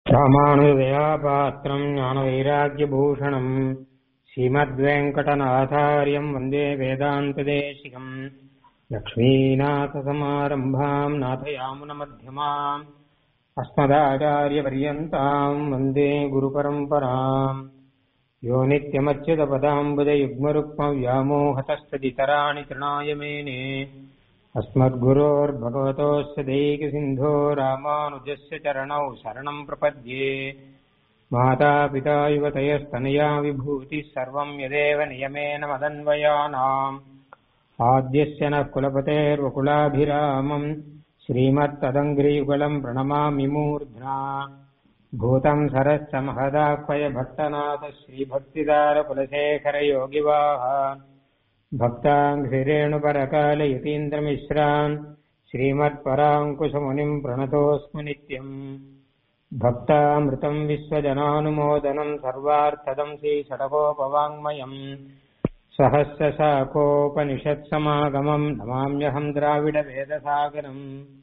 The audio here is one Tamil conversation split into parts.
ராமானுதயாபாத்திரம் ஞானவைராக்கியபூஷணம் ஸ்ரீமத்வேங்கடநாதாரியம் வந்தே வேதாந்ததேசிகம் லக்ஷ்மீநாதசமாரம்பாம் நாதயாமுனமध्यமாம் अस्मदाचार्यपर्यन्ताम् वन्दे गुरुपरम्पराम् यो नित्यमच्युतपदाम्बुजयुग्मरुक्मव्यामोहतस्तदितराणि तृणाय मेने अस्मद्गुरोर्भगवतोऽस्य दैकसिन्धो रामानुजस्य चरणौ शरणम् प्रपद्ये मातापिता युवतयस्तनया विभूतिः सर्वम् यदेव नियमेन मदन्वयानाम् आद्यस्य नः कुलपतेर्वकुलाभिरामम् श्रीमत्तदङ्घ्रियुगलम् प्रणमामि मूर्ध्ना भूतम् सरश्च महदाह्वय भट्टनाथ श्रीभक्तिदारकुलशेखरयोगिवाः भक्ताङ्घ्रिरेणुपरकालयतीन्द्रमिश्रान् श्रीमत्पराङ्कुशमुनिम् प्रणतोऽस्मि नित्यम् भक्तामृतम् विश्वजनानुमोदनम् सर्वार्थदम् श्रीषडकोपवाङ्मयम् सहस्रशाकोपनिषत्समागमम् नमाम्यहम् द्राविडवेदसागरम्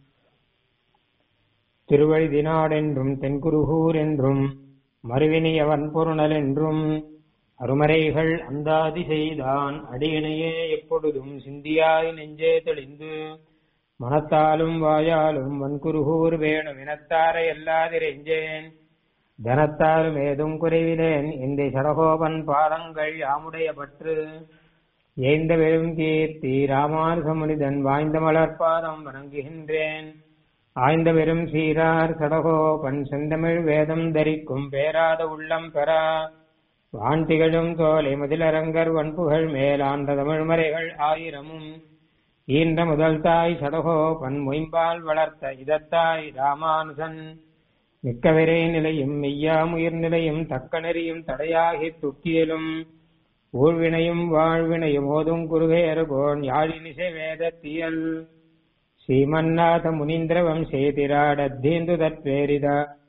திருவழிதினாடென்றும் தென்குருகூர் என்றும் மறுவினியவன் பொருணல் என்றும் அருமறைகள் அந்தாதி செய்தான் அடியினையே எப்பொழுதும் சிந்தியாய் நெஞ்சே தெளிந்து மனத்தாலும் வாயாலும் வன்குருகூர் வேணும் இனத்தாரை எல்லாதிரெஞ்சேன் தனத்தாலும் ஏதும் குறைவிலேன் இந்த சடகோபன் பாதங்கள் யாமுடைய பற்று ஏந்த வெறும் கீர்த்தி ராமானுசமுனிதன் வாய்ந்த மலர்பாதம் வணங்குகின்றேன் ஆய்ந்த வெறும் சீரார் சடகோபன் செந்தமிழ் வேதம் தரிக்கும் பேராத உள்ளம் பெறா வான் திகழும் தோலை முதலரங்கர் வன்புகள் மேலாண்ட தமிழ்மறைகள் ஆயிரமும் ஈன்ற முதல் தாய் சடகோபன் மொயம்பால் வளர்த்த இதத்தாய் ராமானுசன் மிக்கவிரை நிலையும் மெய்யாமுயிர் நிலையும் தக்க நெறியும் தடையாகி துக்கியலும் ஊழ்வினையும் வாழ்வினையும் ஓதும் குருகேறுகோன் யாழினிசை வேதத்தியல் श्रीमन्नाथ मुनीन्द्रवंशेतिराडद्धीन्दु तत्प्रेरित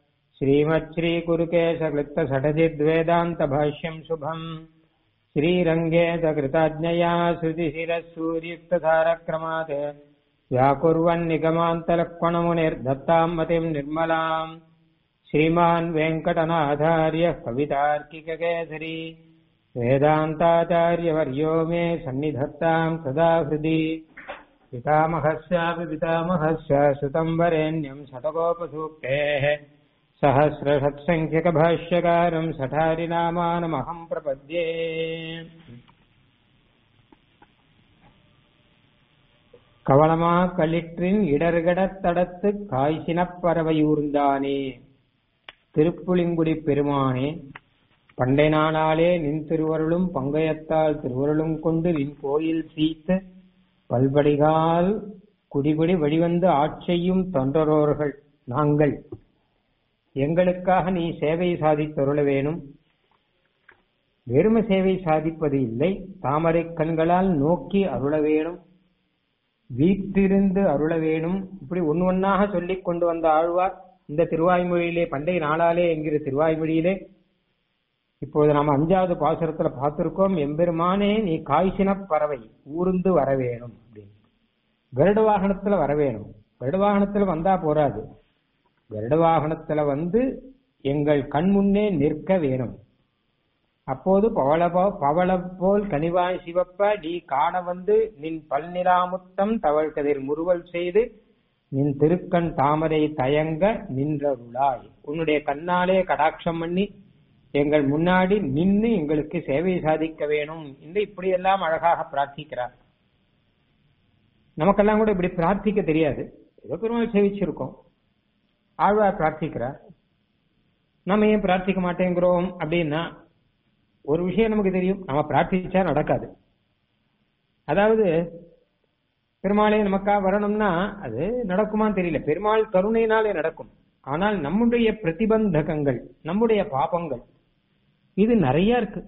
श्रीमच्छ्रीकुरुकेशकृत्तषठजिद्वेदान्तभाष्यम् शुभम् श्रीरङ्गेतकृताज्ञया श्रुतिशिरः सूर्युक्तधारक्रमात् व्याकुर्वन्निगमान्तलक्ष्मणमुनिर्दत्ताम् मतिम् निर्मलाम् श्रीमान् वेङ्कटनाथार्यः कवितार्किककेसरी वेदान्ताचार्यवर्यो मे सन्निधत्ताम् सदा हृदि पितामहस्यापि पितामहस्य श्रुतम् वरेण्यम् शतकोपसूक्तेः सहस्रषट्सङ्ख्यकभाष्यकारम् सठारिनामानमहम् प्रपद्ये கவளமா களிற்றின் இடர்கடத் தடத்து காய்ச்சினப் பறவையூர்ந்தானே திருப்புளிங்குடி பெருமானே பண்டை நாளாலே நின் திருவருளும் பங்கயத்தால் திருவருளும் கொண்டு நின் கோயில் சீத்து பல்படிகால் குடிபடி வெளிவந்து ஆட்சையும் தொண்டரோர்கள் நாங்கள் எங்களுக்காக நீ சேவை சாதித்தருள வேணும் வெறும சேவை சாதிப்பது இல்லை தாமரை கண்களால் நோக்கி அருள வேணும் வீட்டிருந்து அருள வேணும் இப்படி ஒன்னு ஒன்னாக சொல்லிக் கொண்டு வந்த ஆழ்வார் இந்த திருவாய்மொழியிலே பண்டைய நாளாலே என்கிற திருவாய்மொழியிலே இப்போது நாம் அஞ்சாவது பாசுரத்துல பார்த்திருக்கோம் எம்பெருமானே நீ காய்ச்சின பறவை ஊர்ந்து வர வேணும் அப்படின்னு கருட வாகனத்துல வர வேணும் கருட வாகனத்துல வந்தா போராது கருட வாகனத்துல வந்து எங்கள் கண் முன்னே நிற்க வேணும் அப்போது பவள பவள போல் கனிவாய் சிவப்ப நீ காண வந்து நின் பல்நிலாமுத்தம் தவழ் கதிர் முறுவல் செய்து நின் திருக்கண் தாமரை தயங்க நின்றருளாய் உன்னுடைய கண்ணாலே கடாட்சம் பண்ணி எங்கள் முன்னாடி நின்று எங்களுக்கு சேவை சாதிக்க வேணும் என்று இப்படி எல்லாம் அழகாக பிரார்த்திக்கிறார் நமக்கெல்லாம் கூட இப்படி பிரார்த்திக்க தெரியாது ஏதோ பெருமாள் சேவிச்சிருக்கோம் ஆழ்வார் பிரார்த்திக்கிறார் நம்ம ஏன் பிரார்த்திக்க மாட்டேங்கிறோம் அப்படின்னா ஒரு விஷயம் நமக்கு தெரியும் நம்ம பிரார்த்திச்சா நடக்காது அதாவது பெருமாளே நமக்கா வரணும்னா அது நடக்குமான்னு தெரியல பெருமாள் கருணையினாலே நடக்கும் ஆனால் நம்முடைய பிரதிபந்தகங்கள் நம்முடைய பாபங்கள் இது நிறைய இருக்கு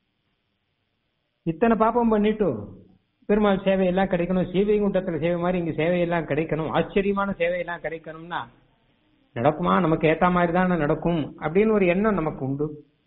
இத்தனை பாப்பம் பண்ணிட்டு பெருமாள் சேவையெல்லாம் கிடைக்கணும் ஸ்ரீவைகுண்டத்துல சேவை மாதிரி இங்க சேவையெல்லாம் கிடைக்கணும் ஆச்சரியமான சேவையெல்லாம் கிடைக்கணும்னா நடக்குமா நமக்கு ஏத்த மாதிரி தானே நடக்கும் அப்படின்னு ஒரு எண்ணம் நமக்கு உண்டு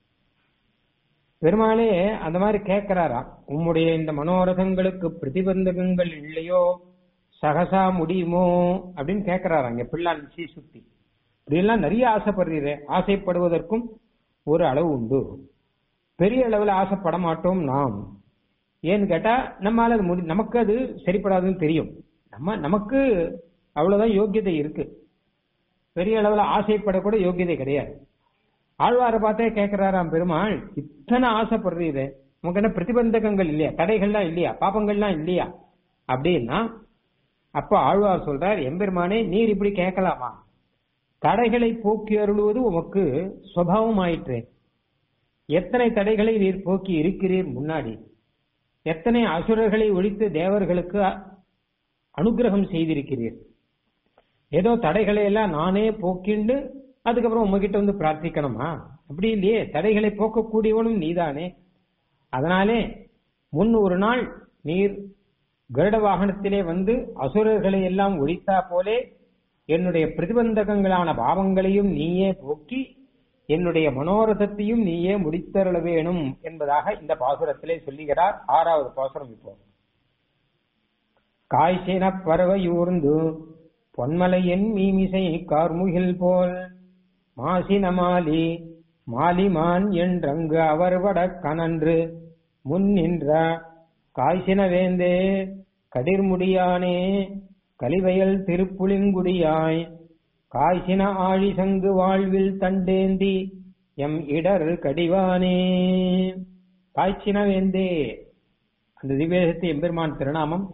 பெருமாளே அந்த மாதிரி கேட்கிறாரா உம்முடைய இந்த மனோரதங்களுக்கு பிரதிபந்தகங்கள் இல்லையோ சகசா முடியுமோ அப்படின்னு கேட்கிறாரா இங்க பிள்ளான் ஸ்ரீ சுத்தி இப்படியெல்லாம் நிறைய ஆசைப்படுறீரே ஆசைப்படுவதற்கும் ஒரு அளவு உண்டு பெரிய அளவில் ஆசைப்பட மாட்டோம் நாம் ஏன்னு கேட்டா நம்மால அது முடி நமக்கு அது சரிப்படாதுன்னு தெரியும் நம்ம நமக்கு அவ்வளவுதான் யோக்கியதை இருக்கு பெரிய அளவுல ஆசைப்படக்கூட யோக்கியதை கிடையாது ஆழ்வாரை பார்த்தே கேட்கிறாராம் பெருமாள் இத்தனை ஆசைப்படுறீரு நமக்கு என்ன பிரதிபந்தகங்கள் இல்லையா தடைகள்லாம் இல்லையா பாப்பங்கள்லாம் இல்லையா அப்படின்னா அப்ப ஆழ்வார் சொல்றார் எம்பெருமானே நீர் இப்படி கேட்கலாமா தடைகளை போக்கி அருளுவது உமக்கு சுவாவம் ஆயிற்று எத்தனை தடைகளை நீர் போக்கி இருக்கிறீர் முன்னாடி எத்தனை அசுரர்களை ஒழித்து தேவர்களுக்கு அனுகிரகம் செய்திருக்கிறீர் ஏதோ தடைகளை எல்லாம் நானே போக்கிண்டு அதுக்கப்புறம் உங்ககிட்ட வந்து பிரார்த்திக்கணுமா அப்படி இல்லையே தடைகளை போக்கக்கூடியவனும் நீதானே அதனாலே முன் ஒரு நாள் நீர் கருட வாகனத்திலே வந்து அசுரர்களை எல்லாம் ஒழித்தா போலே என்னுடைய பிரதிபந்தகங்களான பாவங்களையும் நீயே போக்கி என்னுடைய மனோரதத்தையும் நீயே முடித்தருள வேணும் என்பதாக இந்த பாசுரத்திலே சொல்லுகிறார் ஆறாவது பாசுரம் இப்போ காய்ச்சின பறவையூர்ந்து பொன்மலையன் மீமிசை கார்முகில் போல் மாசின மாலி மாலிமான் என்றங்கு அவர்வட கனன்று முன் நின்ற காய்ச்சின வேந்தே கதிர்முடியானே கலிவயல் திருப்புளிங்குடியாய் காய்ச்சின ஆழி சங்கு வாழ்வில் தண்டேந்தி எம் இடர் கடிவானே காய்ச்சின வேந்தே அந்த திவ்யதத்தை எம்பெருமான் திருநாமம்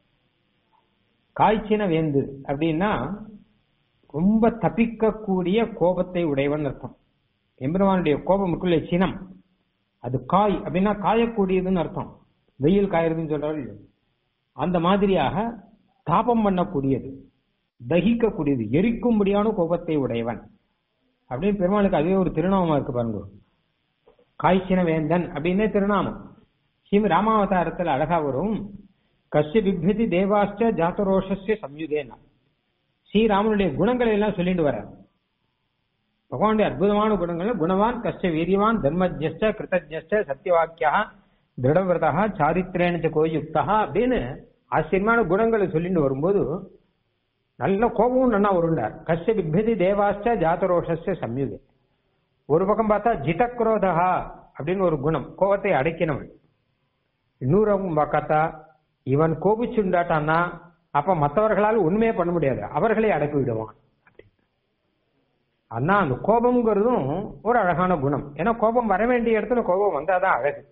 காய்ச்சின வேந்து அப்படின்னா ரொம்ப தப்பிக்கக்கூடிய கோபத்தை உடையவன் அர்த்தம் எம்பெருமானுடைய கோபம் இருக்குள்ள சினம் அது காய் அப்படின்னா காயக்கூடியதுன்னு அர்த்தம் வெயில் காயறதுன்னு சொல்றாரு அந்த மாதிரியாக தாபம் பண்ணக்கூடியது தகிக்கக்கூடியது எரிக்கும்படியான கோபத்தை உடையவன் அப்படின்னு பெருமாளுக்கு அதே ஒரு திருநாமமா இருக்கு பாருங்க காய்ச்சின வேந்தன் அப்படின்னே திருநாமம் ஸ்ரீ ராமாவதாரத்தில் அழகா வரும் கஷ்ய பிப்யதி தேவாஷ்ட ஜாத்தரோஷஸ்ய சம்யுதேனா ஸ்ரீராமனுடைய குணங்களை எல்லாம் சொல்லிட்டு வர பகவானுடைய அற்புதமான குணங்கள் குணவான் கஷ்ட வீரியவான் தர்மஜஸ்ட கிருத்தஜஸ்ட சத்தியவாக்கியா திருடவிரதா சாரித்திரேன கோயுக்தா அப்படின்னு ஆச்சரியமான குணங்களை சொல்லிட்டு வரும்போது நல்ல கோபமும் நன்னா வருண்டார் கஷ்ய பிப்யதி தேவாஷ்ட ஜாத்தரோஷஸ்ய சம்யுதே ஒரு பக்கம் பார்த்தா ஜிதக்ரோதா அப்படின்னு ஒரு குணம் கோபத்தை அடக்கினவன் இன்னொரு பார்த்தா இவன் கோபிச்சுண்டாட்டான்னா அப்ப மற்றவர்களால் உண்மையே பண்ண முடியாது அவர்களை அடக்கி விடுவான் அண்ணா அந்த கோபம்ங்கிறதும் ஒரு அழகான குணம் ஏன்னா கோபம் வர வேண்டிய இடத்துல கோபம் வந்தாதான் அழகு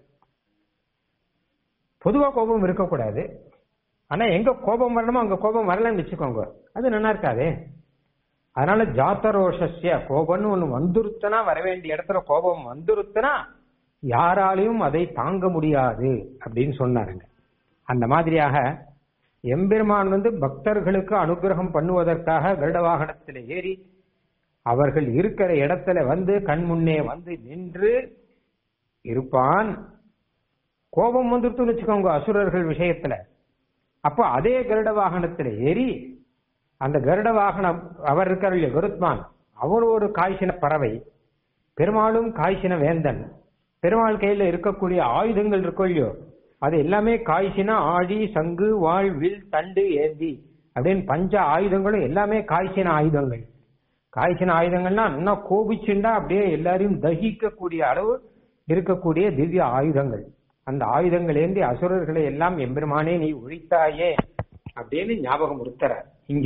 பொதுவா கோபம் இருக்கக்கூடாது ஆனா எங்க கோபம் வரணுமோ அங்க கோபம் வரலன்னு வச்சுக்கோங்க அது நல்லா இருக்காதே அதனால ஜாத்தரோஷஸ்ய கோபம்னு ஒண்ணு வந்துருத்தனா வர வேண்டிய இடத்துல கோபம் வந்துருத்தனா யாராலையும் அதை தாங்க முடியாது அப்படின்னு சொன்னாருங்க அந்த மாதிரியாக எம்பெருமான் வந்து பக்தர்களுக்கு அனுகிரகம் பண்ணுவதற்காக கருட வாகனத்தில் ஏறி அவர்கள் இருக்கிற இடத்துல வந்து கண் முன்னே வந்து நின்று இருப்பான் கோபம் வந்துருத்துன்னு வச்சுக்கோங்க அசுரர்கள் விஷயத்துல அப்போ அதே கருட வாகனத்தில் ஏறி அந்த கருட வாகனம் அவர் இருக்கார் இல்லையா கருத்மான் அவர் ஒரு காய்ச்சின பறவை பெருமாளும் காய்ச்சின வேந்தன் பெருமாள் கையில இருக்கக்கூடிய ஆயுதங்கள் இருக்கோ இல்லையோ அது எல்லாமே காய்ச்சின ஆழி சங்கு வாழ் வில் தண்டு ஏந்தி அப்படின்னு பஞ்ச ஆயுதங்களும் எல்லாமே காய்ச்சின ஆயுதங்கள் காய்ச்சின ஆயுதங்கள்னா நல்லா கோபிச்சுண்டா அப்படியே எல்லாரையும் தகிக்கக்கூடிய அளவு இருக்கக்கூடிய திவ்ய ஆயுதங்கள் அந்த ஆயுதங்கள் ஏந்தி அசுரர்களை எல்லாம் எம்பெருமானே நீ ஒழித்தாயே அப்படின்னு ஞாபகம் உறுத்தற இங்க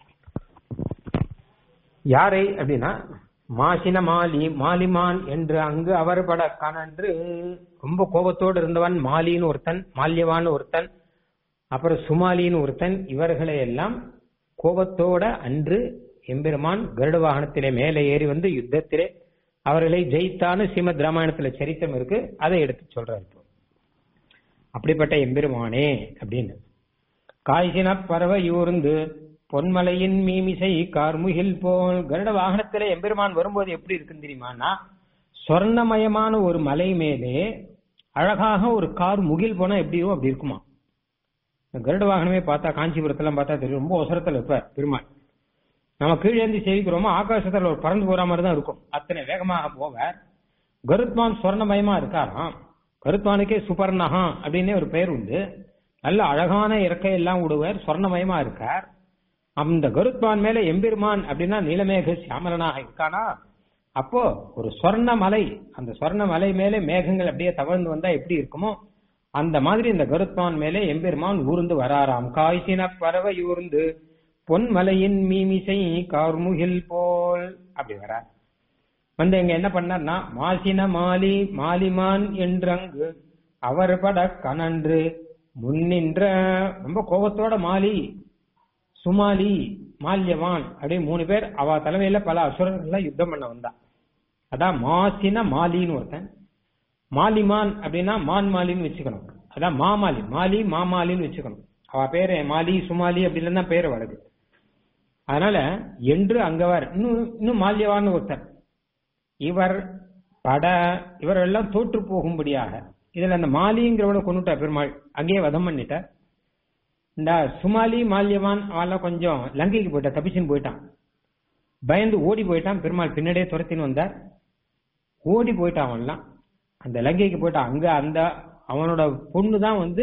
யாரை அப்படின்னா மாசின மாலி மாலிமான் என்று அங்கு அவர் பட கனன்று ரொம்ப கோபத்தோடு இருந்தவன் மாலின்னு ஒருத்தன் மால்யவான் ஒருத்தன் அப்புறம் சுமாலின்னு ஒருத்தன் இவர்களை எல்லாம் கோபத்தோட அன்று எம்பெருமான் கருட வாகனத்திலே மேலே ஏறி வந்து யுத்தத்திலே அவர்களை ஜெயித்தான்னு ஸ்ரீமத் ராமாயணத்துல சரித்திரம் இருக்கு அதை எடுத்து சொல்றாரு இப்போ அப்படிப்பட்ட எம்பெருமானே அப்படின்னு காய்ச்சின பறவை ஊர்ந்து பொன்மலையின் மீமிசை கார்முகில் போல் கருட வாகனத்துல எம்பெருமான் வரும்போது எப்படி இருக்குன்னு தெரியுமானா சொர்ணமயமான ஒரு மலை மேலே அழகாக ஒரு கார் முகில் போனா எப்படியோ அப்படி இருக்குமா கருட வாகனமே பார்த்தா காஞ்சிபுரத்துல பார்த்தா தெரியும் ரொம்ப ஒசரத்துல இருப்பார் பெருமாள் நம்ம கீழே இருந்து சேவிக்கிறோமோ ஆகாசத்துல ஒரு பறந்து போற மாதிரி தான் இருக்கும் அத்தனை வேகமாக போவார் கருத்மான் சொர்ணமயமா இருக்காராம் கருத்மானுக்கே சுபர்ணகா அப்படின்னே ஒரு பெயர் உண்டு நல்ல அழகான இறக்கை எல்லாம் விடுவார் சொர்ணமயமா இருக்கார் அந்த கருத்மான் மேல எம்பெருமான் அப்படின்னா நீலமேக சியாமலனாக இருக்கானா அப்போ ஒரு சொர்ண மலை அந்த சொர்ண மலை மேலே மேகங்கள் அப்படியே தவழ்ந்து வந்தா எப்படி இருக்குமோ அந்த மாதிரி இந்த கருத்மான் மேலே எம்பெருமான் ஊர்ந்து வராராம் காய்ச்சின பறவை ஊர்ந்து பொன்மலையின் மீமிசை கார்முகில் போல் அப்படி வரார் வந்து இங்க என்ன பண்ணார்னா மாசின மாலி மாலிமான் என்றங்கு அவர் பட கனன்று முன்னின்ற ரொம்ப கோபத்தோட மாலி சுமாலி மால்யவான் அப்படியே மூணு பேர் அவ தலைமையில பல அசுரர்கள் யுத்தம் பண்ண வந்தா அதான் மாசின மாலின்னு ஒருத்தன் மாலிமான் அப்படின்னா மான் மாலின்னு வச்சுக்கணும் அதான் மாமாலி மாலி மாமாலின்னு வச்சுக்கணும் அவ பேரு மாலி சுமாலி அப்படின்னு தான் பேர் வருது அதனால என்று அங்கவர் இன்னும் இன்னும் மால்யவான் ஒருத்தர் இவர் பட இவரெல்லாம் தோற்று போகும்படியாக இதுல அந்த மாலிங்கிறவனை கொண்டுட்டா பெருமாள் அங்கேயே வதம் பண்ணிட்டார் இந்த சுமாலி மால்யவான் அவெல்லாம் கொஞ்சம் லங்கைக்கு போயிட்டான் தப்பிச்சுன்னு போயிட்டான் பயந்து ஓடி போயிட்டான் பெருமாள் பின்னாடியே துரத்தின்னு வந்தார் ஓடி போயிட்டான் அவன்லாம் அந்த லங்கைக்கு போயிட்டான் அங்க அந்த அவனோட பொண்ணு தான் வந்து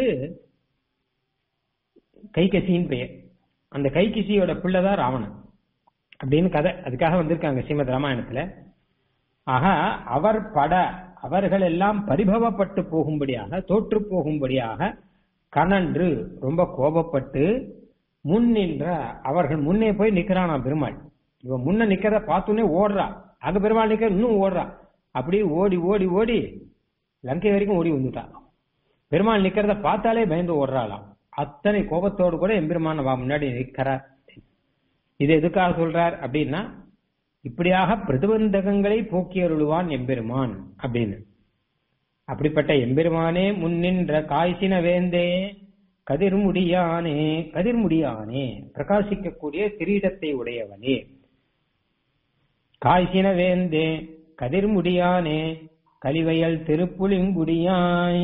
கைகசின்னு பெயர் அந்த கைகசியோட பிள்ளை தான் ராவணன் அப்படின்னு கதை அதுக்காக வந்திருக்காங்க ஸ்ரீமத் ராமாயணத்துல ஆக அவர் பட அவர்கள் எல்லாம் பரிபவப்பட்டு போகும்படியாக தோற்று போகும்படியாக கனன்று ரொம்ப கோபப்பட்டு முன் நின்ற அவர்கள் முன்னே போய் நிக்கிறானா பெருமாள் இவன் முன்ன நிக்கிறத பார்த்தோன்னே ஓடுறா அங்க பெருமாள் நிக்க இன்னும் ஓடுறா அப்படியே ஓடி ஓடி ஓடி லங்கை வரைக்கும் ஓடி வந்துட்டான் பெருமாள் நிக்கிறத பார்த்தாலே பயந்து ஓடுறாளாம் அத்தனை கோபத்தோடு கூட எம்பெருமான வா முன்னாடி நிற்கிறார் இது எதுக்காக சொல்றார் அப்படின்னா இப்படியாக பிரதிபந்தகங்களை போக்கி அருளுவான் எம்பெருமான் அப்படின்னு அப்படிப்பட்ட எம்பெருமானே முன்னின்ற காய்ச்சின வேந்தே கதிர்முடியானே கதிர்முடியானே பிரகாசிக்கக்கூடிய கிரீடத்தை உடையவனே காய்ச்சின வேந்தே கதிர்முடியானே கலிவயல் திருப்புலிங்குடியாய்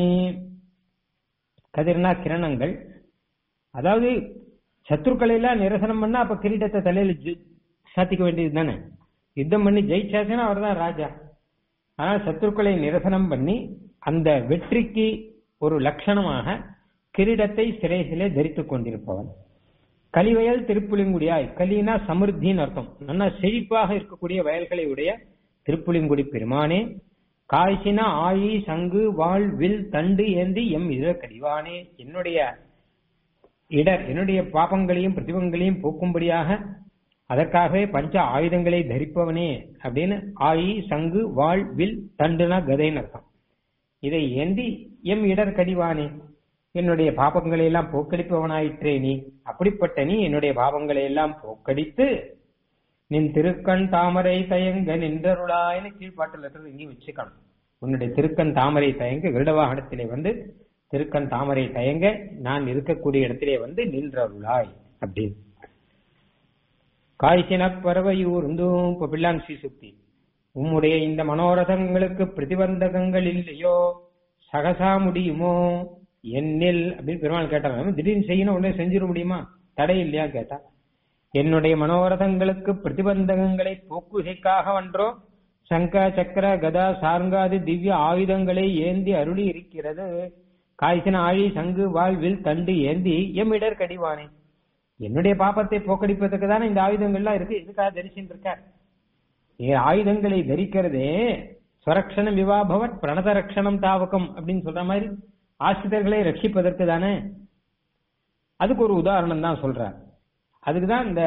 கதிர்னா கிரணங்கள் அதாவது சத்ருக்களை எல்லாம் நிரசனம் பண்ணா அப்ப கிரீடத்தை தலையில சாத்திக்க வேண்டியது தானே யுத்தம் பண்ணி ஜெயிச்சாச்சுன்னா அவர் தான் ராஜா ஆனா சத்ருக்களை நிரசனம் பண்ணி அந்த வெற்றிக்கு ஒரு லட்சணமாக கிரீடத்தை சிறைசிலே தரித்துக் கொண்டிருப்பவன் கலிவயல் திருப்புலிங்குடியாய் கலினா சமிருத்தின்னு அர்த்தம் நல்லா செழிப்பாக இருக்கக்கூடிய வயல்களை உடைய திருப்புலிங்குடி பெருமானே காய்ச்சின ஆழி சங்கு வாழ் வில் தண்டு ஏந்தி எம் இதழ் கடிவானே என்னுடைய இடர் என்னுடைய பாபங்களையும் பிரதிபங்களையும் போக்கும்படியாக அதற்காகவே பஞ்ச ஆயுதங்களை தரிப்பவனே அப்படின்னு ஆயி சங்கு வாழ் வில் தண்டுனா கதைன்னு அர்த்தம் இதை ஏந்தி எம் இடர் கடிவானே என்னுடைய பாபங்களை எல்லாம் போக்கடிப்பவனாயிற்றே நீ அப்படிப்பட்ட நீ என்னுடைய பாவங்களை எல்லாம் போக்கடித்து நின் திருக்கண் தாமரை தயங்க நின்றருளாயின்னு கீழ்பாட்டில் இருக்கிறது இங்கேயும் வச்சுக்கணும் உன்னுடைய திருக்கண் தாமரை தயங்க விருடவாகனத்திலே வந்து திருக்கண் தாமரை தயங்க நான் இருக்கக்கூடிய இடத்திலே வந்து நின்றருளாய் அப்படின்னு காய்ச்சின பறவையூர்ந்தும் இப்ப பிள்ளான் சுக்தி உம்முடைய இந்த மனோரதங்களுக்கு பிரதிபந்தகங்கள் இல்லையோ சகசா முடியுமோ என்னில் அப்படின்னு பெருமாள் கேட்டாங்க திடீர்னு செய்யணும் உடனே செஞ்சிட முடியுமா தடை இல்லையா கேட்டா என்னுடைய மனோரதங்களுக்கு பிரதிபந்தகங்களை போக்குகைக்காக வன்றோ சங்க சக்கர கதா சார்காதி திவ்ய ஆயுதங்களை ஏந்தி அருளி இருக்கிறது காய்ச்சின ஆழி சங்கு வாழ்வில் தண்டு ஏந்தி எம் இடர் கடிவானே என்னுடைய பாப்பத்தை போக்கடிப்பதற்கு தானே இந்த ஆயுதங்கள்லாம் இருக்கு இதுக்காக தரிசின்னு இருக்கார் ஆயுதங்களை தரிக்கிறதே சுரக்ஷணம் விவாபவத் பிரணத ரக்ஷணம் தாவகம் அப்படின்னு சொல்ற மாதிரி ஆசிரியர்களை ரட்சிப்பதற்கு தானே அதுக்கு ஒரு உதாரணம் தான் சொல்றார் அதுக்குதான் இந்த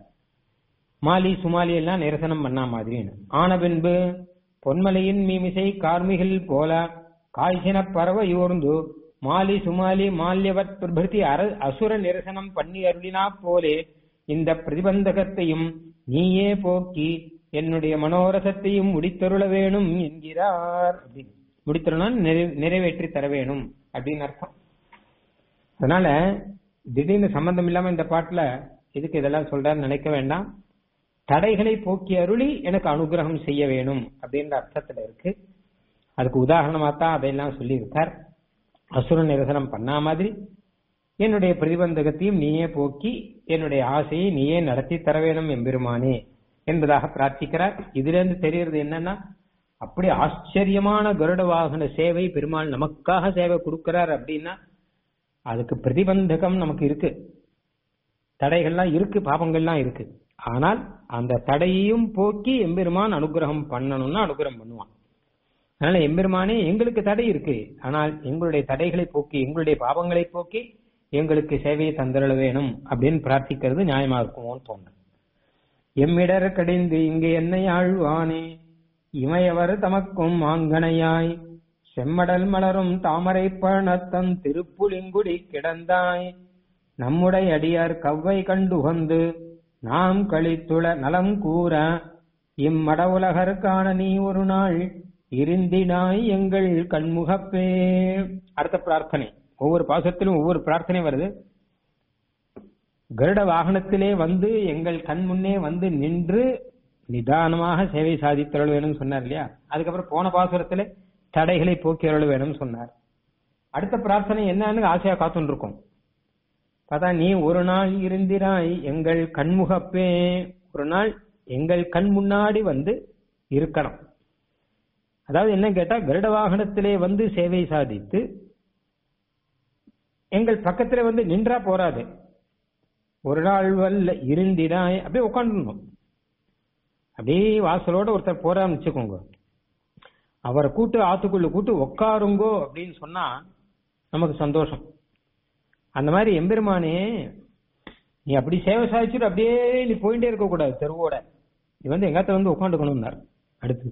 மாலி சுமாலி எல்லாம் நிரசனம் பண்ணா மாதிரின்னு ஆன பின்பு பொன்மலையின் மீமிசை கார்மிகள் போல காய்ச்சின பறவை யோர்ந்து மாலி சுமாலி மால்யவத் பிரபிருதி அர அசுர நிரசனம் பண்ணி அருளினா போலே இந்த பிரதிபந்தகத்தையும் நீயே போக்கி என்னுடைய மனோரசத்தையும் முடித்தருள வேணும் என்கிறார் அப்படின்னு முடித்தருளான் நிறைவேற்றி தர வேணும் அப்படின்னு அர்த்தம் அதனால திடீர்னு சம்பந்தம் இல்லாம இந்த பாட்டுல இதுக்கு இதெல்லாம் சொல்றாரு நினைக்க வேண்டாம் தடைகளை போக்கி அருளி எனக்கு அனுகிரகம் செய்ய வேணும் அப்படின்ற அர்த்தத்துல இருக்கு அதுக்கு உதாரணமா தான் அதையெல்லாம் சொல்லி இருக்கார் அசுர நிரசனம் பண்ணா மாதிரி என்னுடைய பிரதிபந்தகத்தையும் நீயே போக்கி என்னுடைய ஆசையை நீயே நடத்தி தர வேணும் எம்பெருமானே என்பதாக பிரார்த்திக்கிறார் இதுல இருந்து தெரியறது என்னன்னா அப்படி ஆச்சரியமான கருட வாகன சேவை பெருமாள் நமக்காக சேவை கொடுக்கிறார் அப்படின்னா அதுக்கு பிரதிபந்தகம் நமக்கு இருக்கு தடைகள்லாம் இருக்கு பாபங்கள்லாம் இருக்கு ஆனால் அந்த தடையையும் போக்கி எம்பெருமான் அனுகிரகம் பண்ணணும்னா அனுகிரகம் பண்ணுவான் அதனால எம்பெருமானே எங்களுக்கு தடை இருக்கு ஆனால் எங்களுடைய தடைகளை போக்கி எங்களுடைய பாவங்களை போக்கி எங்களுக்கு சேவையை தந்திரள வேணும் அப்படின்னு பிரார்த்திக்கிறது நியாயமா இருக்குமோன்னு தோணும் எம்மிடர் கடிந்து இங்கு என்னை ஆழ்வானே இமையவர் தமக்கும் மாங்கனையாய் செம்மடல் மலரும் தாமரை பழனத்தன் திருப்புலிங்குடி கிடந்தாய் நம்முடைய அடியார் கவ்வை கண்டுகொண்டு நாம் கழித்துள நலம் கூற இம்மட உலகர் காண நீ ஒரு நாள் இருந்தினாய் எங்கள் கண்முகப்பே அடுத்த பிரார்த்தனை ஒவ்வொரு பாசத்திலும் ஒவ்வொரு பிரார்த்தனை வருது கருட வாகனத்திலே வந்து எங்கள் கண் முன்னே வந்து நின்று நிதானமாக சேவை சாதித்தருள் வேணும்னு சொன்னார் இல்லையா அதுக்கப்புறம் போன பாசுரத்துல தடைகளை போக்கி அருள் வேணும்னு சொன்னார் அடுத்த பிரார்த்தனை என்னன்னு ஆசையா காத்துன்னு இருக்கும் பார்த்தா நீ ஒரு நாள் இருந்திராய் எங்கள் கண்முகப்பே ஒரு நாள் எங்கள் கண் முன்னாடி வந்து இருக்கணும் அதாவது என்ன கேட்டா கருட வாகனத்திலே வந்து சேவை சாதித்து எங்கள் பக்கத்துல வந்து நின்றா போறாது ஒரு நாள் வல்ல இருந்தினாய் அப்படியே உட்காந்துடணும் அப்படியே வாசலோட ஒருத்தர் போறான்னு வச்சுக்கோங்க அவரை கூட்டு ஆத்துக்குள்ள கூட்டு உட்காருங்கோ அப்படின்னு சொன்னா நமக்கு சந்தோஷம் அந்த மாதிரி எம்பெருமானே நீ அப்படி சேவை சாதிச்சுட்டு அப்படியே நீ போயிட்டே இருக்க கூடாது தெருவோட நீ வந்து எங்காத்த வந்து உட்காந்துக்கணும்னார் அடுத்து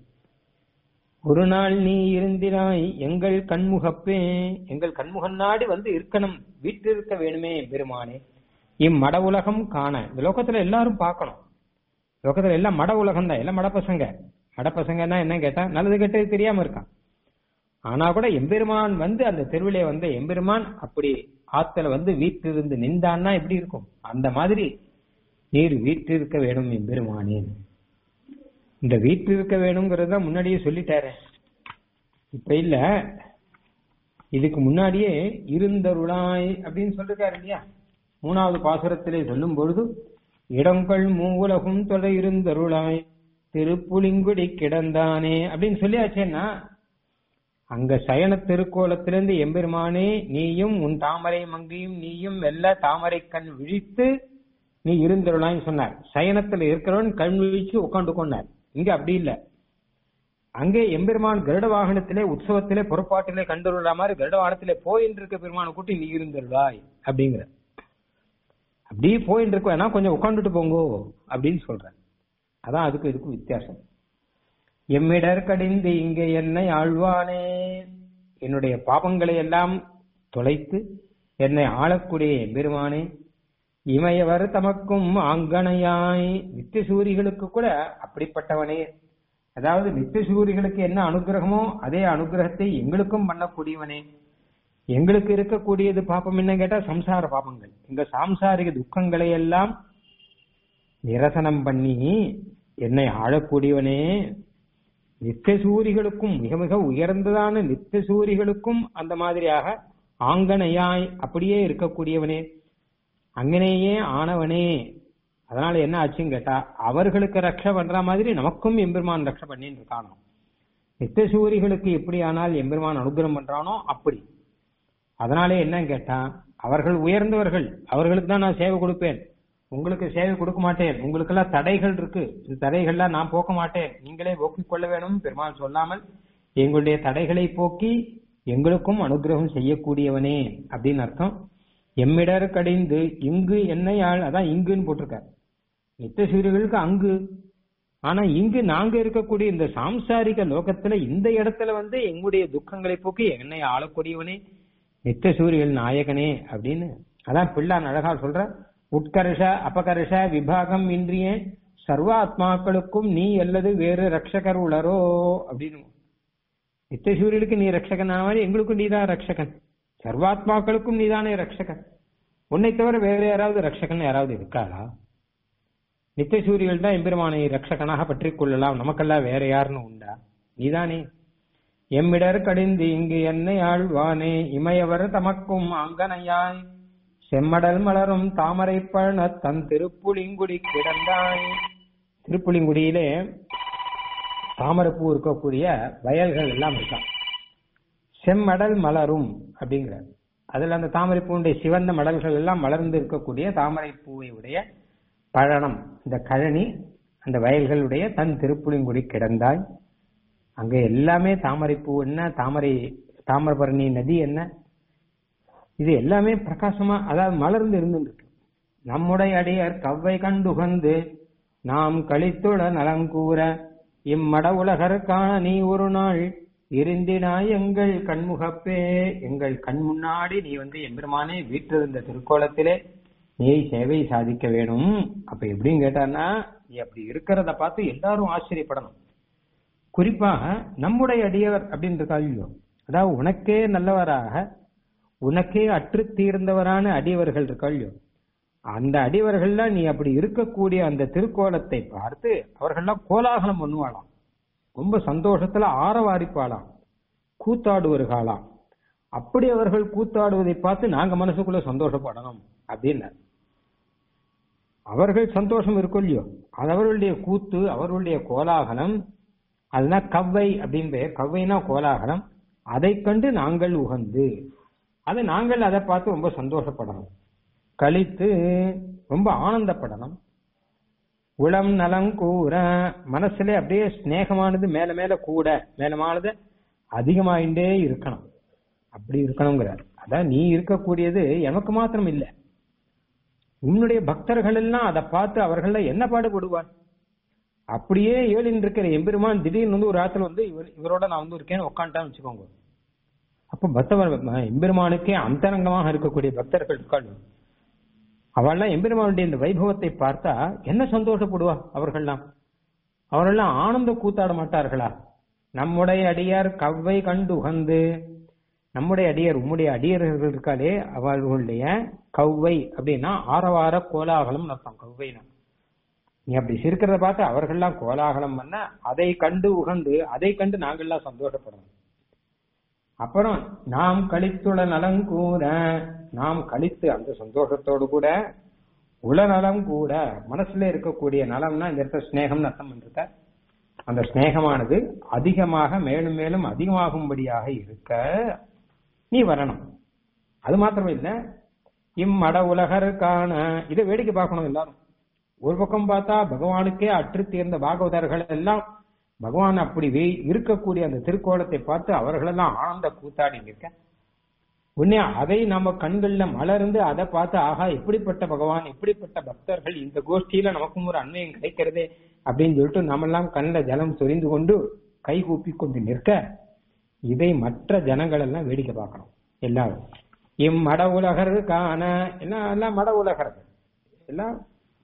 ஒரு நாள் நீ இருந்தினாய் எங்கள் கண்முகப்பே எங்கள் கண்முகன் நாடி வந்து இருக்கணும் வீட்டில் இருக்க வேணுமே பெருமானே இம்மட உலகம் காண இந்த லோகத்துல எல்லாரும் பார்க்கணும் லோகத்துல எல்லாம் மட உலகம் தான் எல்லாம் மட பசங்க மட பசங்கன்னா என்ன கேட்டா நல்லது கெட்டது தெரியாம இருக்கான் ஆனா கூட எம்பெருமான் வந்து அந்த தெருவிலே வந்த எம்பெருமான் அப்படி ஆத்துல வந்து வீட்டிலிருந்து நின்றான்னா எப்படி இருக்கும் அந்த மாதிரி நீர் வீட்டிருக்க வேணும் எம்பெருமானே இந்த வீட்டில் இருக்க வேணுங்கிறத முன்னாடியே சொல்லிட்டாரு இப்ப இல்ல இதுக்கு முன்னாடியே இருந்தருளாய் அப்படின்னு சொல்லிருக்காரு இல்லையா மூணாவது பாசுரத்திலே சொல்லும் பொழுது இடங்கள் மூவுலகும் தொலை இருந்தருளாய் திருப்புலிங்குடி கிடந்தானே அப்படின்னு சொல்லியாச்சேன்னா அங்க சயன திருக்கோலத்திலிருந்து எம்பெருமானே நீயும் உன் தாமரை மங்கையும் நீயும் வெல்ல தாமரை கண் விழித்து நீ இருந்தருளான்னு சொன்னார் சயனத்துல இருக்கிறவன் கண் விழிச்சு உட்காந்து கொண்டார் இங்க அப்படி இல்ல அங்கே எம்பெருமான் கருட வாகனத்திலே உற்சவத்திலே புறப்பாட்டிலே கண்டுள்ள மாதிரி கருட வாகனத்திலே போயின்னு இருக்க பெருமானை கூட்டி நீ இருந்தருளாய் அப்படிங்கிற அப்படியே போயின்னு இருக்க வேணா கொஞ்சம் உட்காந்துட்டு போங்கோ அப்படின்னு சொல்றேன் அதான் அதுக்கு இதுக்கும் வித்தியாசம் எம்மிடர் கடிந்து இங்கே என்னை ஆழ்வானே என்னுடைய பாபங்களை எல்லாம் தொலைத்து என்னை ஆளக்கூடிய எம்பெருமானே இமையவர் தமக்கும் ஆங்கனையாய் நித்தியசூரிகளுக்கு கூட அப்படிப்பட்டவனே அதாவது நித்தியசூரிகளுக்கு என்ன அனுகிரகமோ அதே அனுகிரகத்தை எங்களுக்கும் பண்ணக்கூடியவனே எங்களுக்கு இருக்கக்கூடியது பாப்பம் என்ன கேட்டா சம்சார பாபங்கள் இந்த சாம்சாரிக துக்கங்களை எல்லாம் நிரசனம் பண்ணி என்னை ஆளக்கூடியவனே நித்தியசூரிகளுக்கும் மிக மிக உயர்ந்ததான நித்தியசூரிகளுக்கும் அந்த மாதிரியாக ஆங்கனையாய் அப்படியே இருக்கக்கூடியவனே அங்கனேயே ஆனவனே அதனால என்ன ஆச்சுன்னு கேட்டா அவர்களுக்கு ரக்ஷ பண்ற மாதிரி நமக்கும் எம்பெருமான் ரக்ஷ பண்ணின்னு இருக்கானோ நித்தியசூரிகளுக்கு எப்படி ஆனால் எம்பெருமான் அனுகிரகம் பண்றானோ அப்படி அதனாலே என்னன்னு கேட்டா அவர்கள் உயர்ந்தவர்கள் அவர்களுக்கு தான் நான் சேவை கொடுப்பேன் உங்களுக்கு சேவை கொடுக்க மாட்டேன் உங்களுக்கெல்லாம் தடைகள் இருக்கு இந்த தடைகள்லாம் நான் போக்க மாட்டேன் நீங்களே போக்கிக் கொள்ள வேணும் பெருமாள் சொல்லாமல் எங்களுடைய தடைகளை போக்கி எங்களுக்கும் அனுகிரகம் செய்யக்கூடியவனே அப்படின்னு அர்த்தம் எம்மிடர் கடிந்து இங்கு என்னை ஆள் அதான் இங்குன்னு போட்டிருக்கார் நித்த சூரியர்களுக்கு அங்கு ஆனா இங்கு நாங்க இருக்கக்கூடிய இந்த சாம்சாரிக லோகத்துல இந்த இடத்துல வந்து எங்களுடைய துக்கங்களை போக்கி என்னை ஆளக்கூடியவனே நித்த சூரியல் நாயகனே அப்படின்னு அதான் பிள்ளான் அழகா சொல்ற உட்கர்ஷ அபகர்ஷ விபாகம் இன்றிய சர்வாத்மாக்களுக்கும் நீ அல்லது வேறு ரட்சகர் உளரோ அப்படின்னு நித்தியசூரியனுக்கு நீ ரட்சகன் மாதிரி எங்களுக்கும் நீதான் ரட்சகன் சர்வாத்மாக்களுக்கும் நீதானே ரட்சகன் உன்னை தவிர வேற யாராவது ரட்சகன் யாராவது இருக்காரா நித்தியசூரியர்கள் தான் எம்பெருமானை ரட்சகனாக பற்றி கொள்ளலாம் நமக்கெல்லாம் வேற யாருன்னு உண்டா நீதானே எம்மிடர் கடிந்து இங்கு என்னை ஆழ்வானே இமையவர் தமக்கும் அங்கனையாய் செம்மடல் மலரும் தாமரை பழன தன் திருப்புலிங்குடி கிடந்தாய் திருப்புலிங்குடியிலே தாமரைப்பூ இருக்கக்கூடிய வயல்கள் எல்லாம் இருக்கான் செம்மடல் மலரும் அப்படிங்கிற அதுல அந்த தாமரை பூவுடைய சிவந்த மலர்கள் எல்லாம் மலர்ந்து இருக்கக்கூடிய தாமரை பூவை உடைய பழனம் இந்த கழனி அந்த வயல்களுடைய தன் திருப்புலிங்குடி கிடந்தாய் அங்க எல்லாமே தாமரை பூ என்ன தாமரை தாமிரபரணி நதி என்ன இது எல்லாமே பிரகாசமா அதாவது மலர்ந்து இருந்துருக்கு நம்முடைய அடியார் கவ்வை கண்டுகந்து நாம் கழித்துள நலங்கூற இம்மட உலகருக்கான நீ ஒரு நாள் இருந்தினாய் எங்கள் கண்முகப்பே எங்கள் கண் முன்னாடி நீ வந்து எம்பெருமானே வீற்றிருந்த திருக்கோலத்திலே நீ சேவை சாதிக்க வேணும் அப்ப எப்படின்னு கேட்டான்னா நீ அப்படி இருக்கிறத பார்த்து எல்லாரும் ஆச்சரியப்படணும் குறிப்பாக நம்முடைய அடியவர் அப்படின்ற காலியோ அதாவது உனக்கே நல்லவராக உனக்கே அற்று தீர்ந்தவரான அடியவர்கள் இருக்காளியோ அந்த அடியவர்கள்லாம் நீ அப்படி இருக்கக்கூடிய அந்த திருக்கோலத்தை பார்த்து அவர்கள்லாம் கோலாகலம் பண்ணுவாளாம் ரொம்ப சந்தோஷத்துல ஆரவாரிப்பாளாம் கூத்தாடுவார்களாம் அப்படி அவர்கள் கூத்தாடுவதை பார்த்து நாங்க மனசுக்குள்ள சந்தோஷப்படணும் அப்படின்னு அவர்கள் சந்தோஷம் இருக்கும் இல்லையோ அது அவர்களுடைய கூத்து அவர்களுடைய கோலாகலம் அதுதான் கவ்வை அப்படின்னு பெயர் கவ்வைனா கோலாகலம் அதை கண்டு நாங்கள் உகந்து அதை நாங்கள் அதை பார்த்து ரொம்ப சந்தோஷப்படணும் கழித்து ரொம்ப ஆனந்தப்படணும் உளம் நலம் கூற மனசுல அப்படியே ஸ்நேகமானது மேல மேல கூட மேலமானது அதிகமாயிண்டே இருக்கணும் அப்படி இருக்கணுங்கிறார் அதான் நீ இருக்கக்கூடியது எனக்கு மாத்திரம் இல்லை உன்னுடைய பக்தர்கள் எல்லாம் அதை பார்த்து அவர்கள என்ன பாடுபடுவார் அப்படியே ஏழின் இருக்கிற எம்பெருமான் திடீர்னு வந்து ஒரு ஆத்துல வந்து இவர் இவரோட நான் வந்து இருக்கேன்னு உட்காந்துட்டான்னு வச்சுக்கோங்க அப்ப பக்தவர் எம்பெருமானுக்கே அந்தரங்கமாக இருக்கக்கூடிய பக்தர்கள் இருக்காள் அவள்லாம் எம்பெருமானுடைய இந்த வைபவத்தை பார்த்தா என்ன சந்தோஷப்படுவா அவர்கள்லாம் அவரெல்லாம் ஆனந்த கூத்தாட மாட்டார்களா நம்முடைய அடியார் கவ்வை கண்டு உகந்து நம்முடைய அடியார் உம்முடைய அடியர்கள் இருக்காளே அவர்களுடைய கவ்வை அப்படின்னா ஆரவார கோலாகலம் அர்த்தம் கவ்வைனா நீ அப்படி சிரிக்கிறத பார்த்து அவர்கள்லாம் கோலாகலம் பண்ண அதை கண்டு உகந்து அதை கண்டு நாங்கள்லாம் சந்தோஷப்படணும் அப்புறம் நாம் கழித்துள்ள நலம் கூட நாம் கழித்து அந்த சந்தோஷத்தோடு கூட உளநலம் கூட மனசுல இருக்கக்கூடிய நலம்னா இந்த இடத்துல ஸ்நேகம் அர்த்தம் பண்ணிருக்க அந்த ஸ்நேகமானது அதிகமாக மேலும் மேலும் அதிகமாகும்படியாக இருக்க நீ வரணும் அது மாத்திரம் இல்ல இம்மட உலகருக்கான இதை வேடிக்கை பார்க்கணும் எல்லாரும் ஒரு பக்கம் பார்த்தா பகவானுக்கே அற்று தீர்ந்த பாகவதர்கள் எல்லாம் பகவான் அப்படி இருக்கக்கூடிய அந்த திருக்கோலத்தை பார்த்து அவர்களெல்லாம் ஆனந்த கூத்தாடி நிற்க உடனே அதை நம்ம கண்கள்ல மலர்ந்து அதை பார்த்து ஆகா எப்படிப்பட்ட பகவான் எப்படிப்பட்ட பக்தர்கள் இந்த கோஷ்டியில நமக்கும் ஒரு அண்மையம் கிடைக்கிறதே அப்படின்னு சொல்லிட்டு நம்மெல்லாம் கண்ணில் ஜலம் சொரிந்து கொண்டு கை கூப்பி கொண்டு நிற்க இதை மற்ற ஜனங்கள் எல்லாம் வேடிக்கை பார்க்கணும் எல்லாரும் இம்மட உலகர் காண எல்லாம் எல்லாம் மட உலகர்கள் எல்லாம்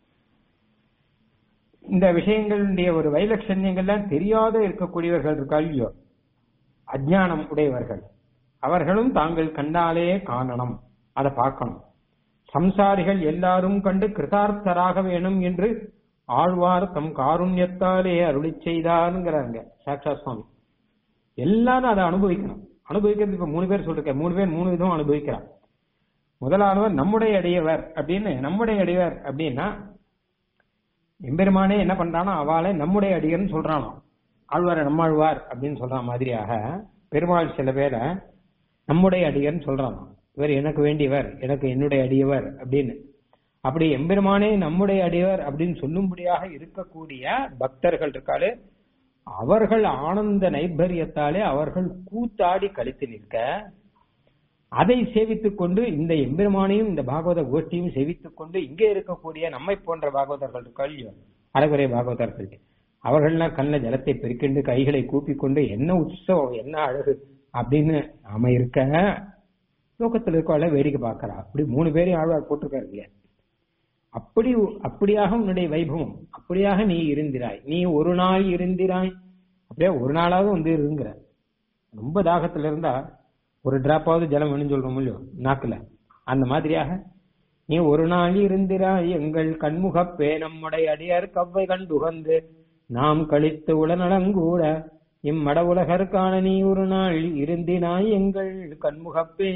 இந்த விஷயங்களுடைய ஒரு வைலட்சண்யங்கள்லாம் தெரியாத இருக்கக்கூடியவர்கள் இருக்காளியோ அஜானம் உடையவர்கள் அவர்களும் தாங்கள் கண்டாலே காணணும் அதை பார்க்கணும் சம்சாரிகள் எல்லாரும் கண்டு கிருதார்த்தராக வேணும் என்று ஆழ்வார் தம் காருண்யத்தாலே அருளி செய்தாருங்கிறாங்க சாக்ஷா சுவாமி எல்லாரும் அதை அனுபவிக்கணும் அனுபவிக்கிறது இப்ப மூணு பேர் சொல்லிருக்க மூணு பேர் மூணு விதம் அனுபவிக்கிறார் முதலானவர் நம்முடைய அடியவர் அப்படின்னு நம்முடைய அடியவர் அப்படின்னா எம்பெருமானே என்ன பண்றானோ அவளை நம்முடைய அடியர்னு சொல்றானோ ஆழ்வார நம்மாழ்வார் அப்படின்னு சொல்ற மாதிரியாக பெருமாள் சில பேரை நம்முடைய அடியர்னு சொல்றானோ இவர் எனக்கு வேண்டியவர் எனக்கு என்னுடைய அடியவர் அப்படின்னு அப்படி எம்பெருமானே நம்முடைய அடியவர் அப்படின்னு சொல்லும்படியாக இருக்கக்கூடிய பக்தர்கள் இருக்காளே அவர்கள் ஆனந்த நைபரியத்தாலே அவர்கள் கூத்தாடி கழித்து நிற்க அதை சேவித்துக் கொண்டு இந்த எம்பெருமானையும் இந்த பாகவத கோஷ்டியும் சேவித்துக் கொண்டு இங்கே இருக்கக்கூடிய நம்மை போன்ற பாகவதர்கள் இருக்காள் அறகுறை பாகவதர்கள் அவர்கள்லாம் கண்ண ஜலத்தை பெருக்கிண்டு கைகளை கூப்பிக் கொண்டு என்ன உற்சவம் என்ன அழகு அப்படின்னு நாம இருக்க லோகத்தில் இருக்கவாள வேடிக்கை பார்க்கறா அப்படி மூணு பேரையும் ஆழ்வார் போட்டிருக்காரு இல்லையா அப்படி அப்படியாக உன்னுடைய வைபவம் அப்படியாக நீ இருந்திராய் நீ ஒரு நாள் இருந்திராய் அப்படியே ஒரு நாளாவது வந்து இருங்கிற ரொம்ப தாகத்துல இருந்தா ஒரு டிராப்பாவது ஜலம் வேணும்னு சொல்றோம் இல்லையோ நாக்குல அந்த மாதிரியாக நீ ஒரு நாள் இருந்திராய் எங்கள் கண்முகப்பே நம்முடைய அடியார் கவ்வை கண்டுகந்து நாம் கழித்து உளநலங்கூட இம்மட உலகருக்கான நீ ஒரு நாள் இருந்தினாய் எங்கள் கண்முகப்பே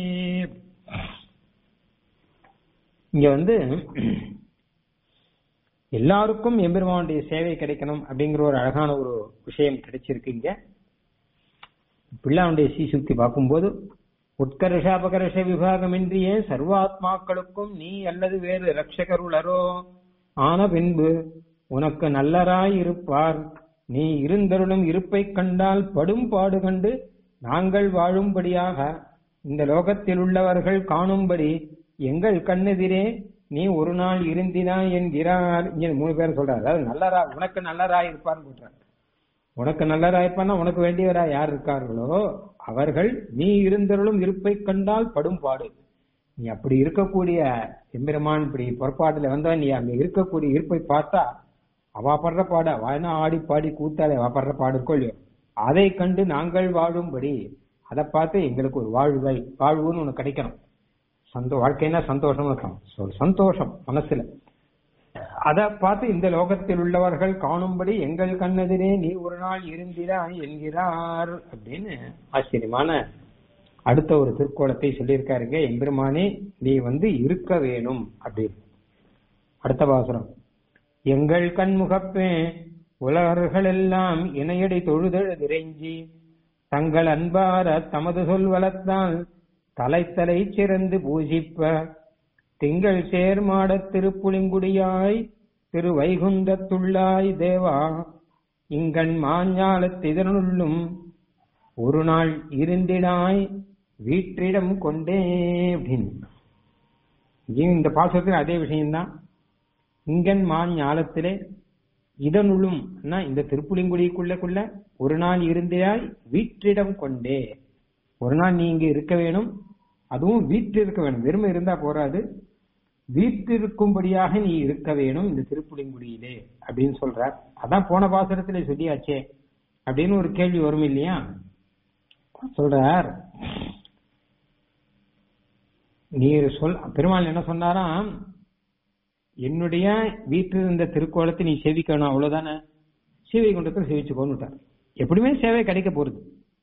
இங்க வந்து எல்லாருக்கும் எம்பெருமானுடைய சேவை கிடைக்கணும் அப்படிங்கிற ஒரு அழகான ஒரு விஷயம் கிடைச்சிருக்கு இங்க பிள்ளாவுடைய சீசுக்தி பார்க்கும்போது உட்கர்ஷாபகர்ஷ விபாகமின்றியே சர்வாத்மாக்களுக்கும் நீ அல்லது வேறு ரட்சகருளரோ ஆன பின்பு உனக்கு நல்லராய் இருப்பார் நீ இருந்தருளும் இருப்பைக் கண்டால் படும் பாடு கண்டு நாங்கள் வாழும்படியாக இந்த லோகத்தில் உள்ளவர்கள் காணும்படி எங்கள் கண்ணெதிரே நீ ஒரு நாள் இருந்தினாய் என்கிறார் இங்க மூணு பேர் சொல்றாரு அதாவது நல்லரா உனக்கு நல்லராய் இருப்பார்னு சொல்றாரு உனக்கு நல்லராய் இருப்பான்னா உனக்கு வேண்டியவரா யார் இருக்கார்களோ அவர்கள் நீ இருந்தருளும் இருப்பை கண்டால் படும் பாடு நீ அப்படி இருக்கக்கூடிய எம்பெருமான் இப்படி புறப்பாட்டுல வந்தா நீ அங்க இருக்கக்கூடிய இருப்பை பார்த்தா அவ படுற பாடு அவ என்ன ஆடி பாடி கூத்தாலே அவ படுற பாடு இருக்கோ இல்லையோ அதை கண்டு நாங்கள் வாழும்படி அதை பார்த்து எங்களுக்கு ஒரு வாழ்வை வாழ்வுன்னு ஒண்ணு கிடைக்கணும் சந்தோ வாழ்க்கைன்னா சந்தோஷம் இருக்கணும் So, சந்தோஷம் மனசுல அதை பார்த்து இந்த லோகத்தில் உள்ளவர்கள் காணும்படி எங்கள் கண்ணெதிரே நீ ஒரு நாள் இருந்திராய் என்கிறார் அப்படின்னு ஆச்சரியமான அடுத்த ஒரு திருக்கோலத்தை சொல்லியிருக்காருங்க எம்பெருமானே நீ வந்து இருக்க வேணும் அப்படின்னு அடுத்த பாசுரம் எங்கள் கண்முகப்பே உலகர்கள் எல்லாம் இணையடி தொழுதெழுதிரைஞ்சி தங்கள் அன்பார தமது சொல் வளர்த்தால் தலைத்தலை சிறந்து பூஜிப்ப திங்கள் சேர்மாடத் திருப்புலிங்குடியாய் திரு வைகுந்தத்துள்ளாய் தேவா இங்கண் மாஞ்ஞாலத்திதனுள்ளும் ஒரு நாள் இருந்திடாய் வீற்றிடம் கொண்டே அப்படின்னு இங்கேயும் இந்த பாசத்தில் அதே விஷயம்தான் இங்கன் மான் ஞாலத்திலே இதனுள்ளும் இந்த திருப்புலிங்குடிக்குள்ளக்குள்ள ஒரு நாள் இருந்தியாய் வீற்றிடம் கொண்டே ஒரு நாள் நீ இங்க இருக்க வேணும் அதுவும் வீற்றிருக்க வேணும் வெறுமை இருந்தா போராது வீற்றிருக்கும்படியாக நீ இருக்க வேணும் இந்த திருப்புலிங்குடியிலே அப்படின்னு சொல்றார் அதான் போன பாசுரத்திலே சொல்லியாச்சே அப்படின்னு ஒரு கேள்வி வரும் இல்லையா சொல்றார் நீர் சொல் பெருமாள் என்ன சொன்னாராம் என்னுடைய வீட்டில் இருந்த திருக்கோலத்தை நீ சேவிக்கணும் அவ்வளவுதானே சேவை குண்டத்தில் சேவிச்சுக்கோன்னுட்டார் எப்படியுமே சேவை கிடைக்க போறது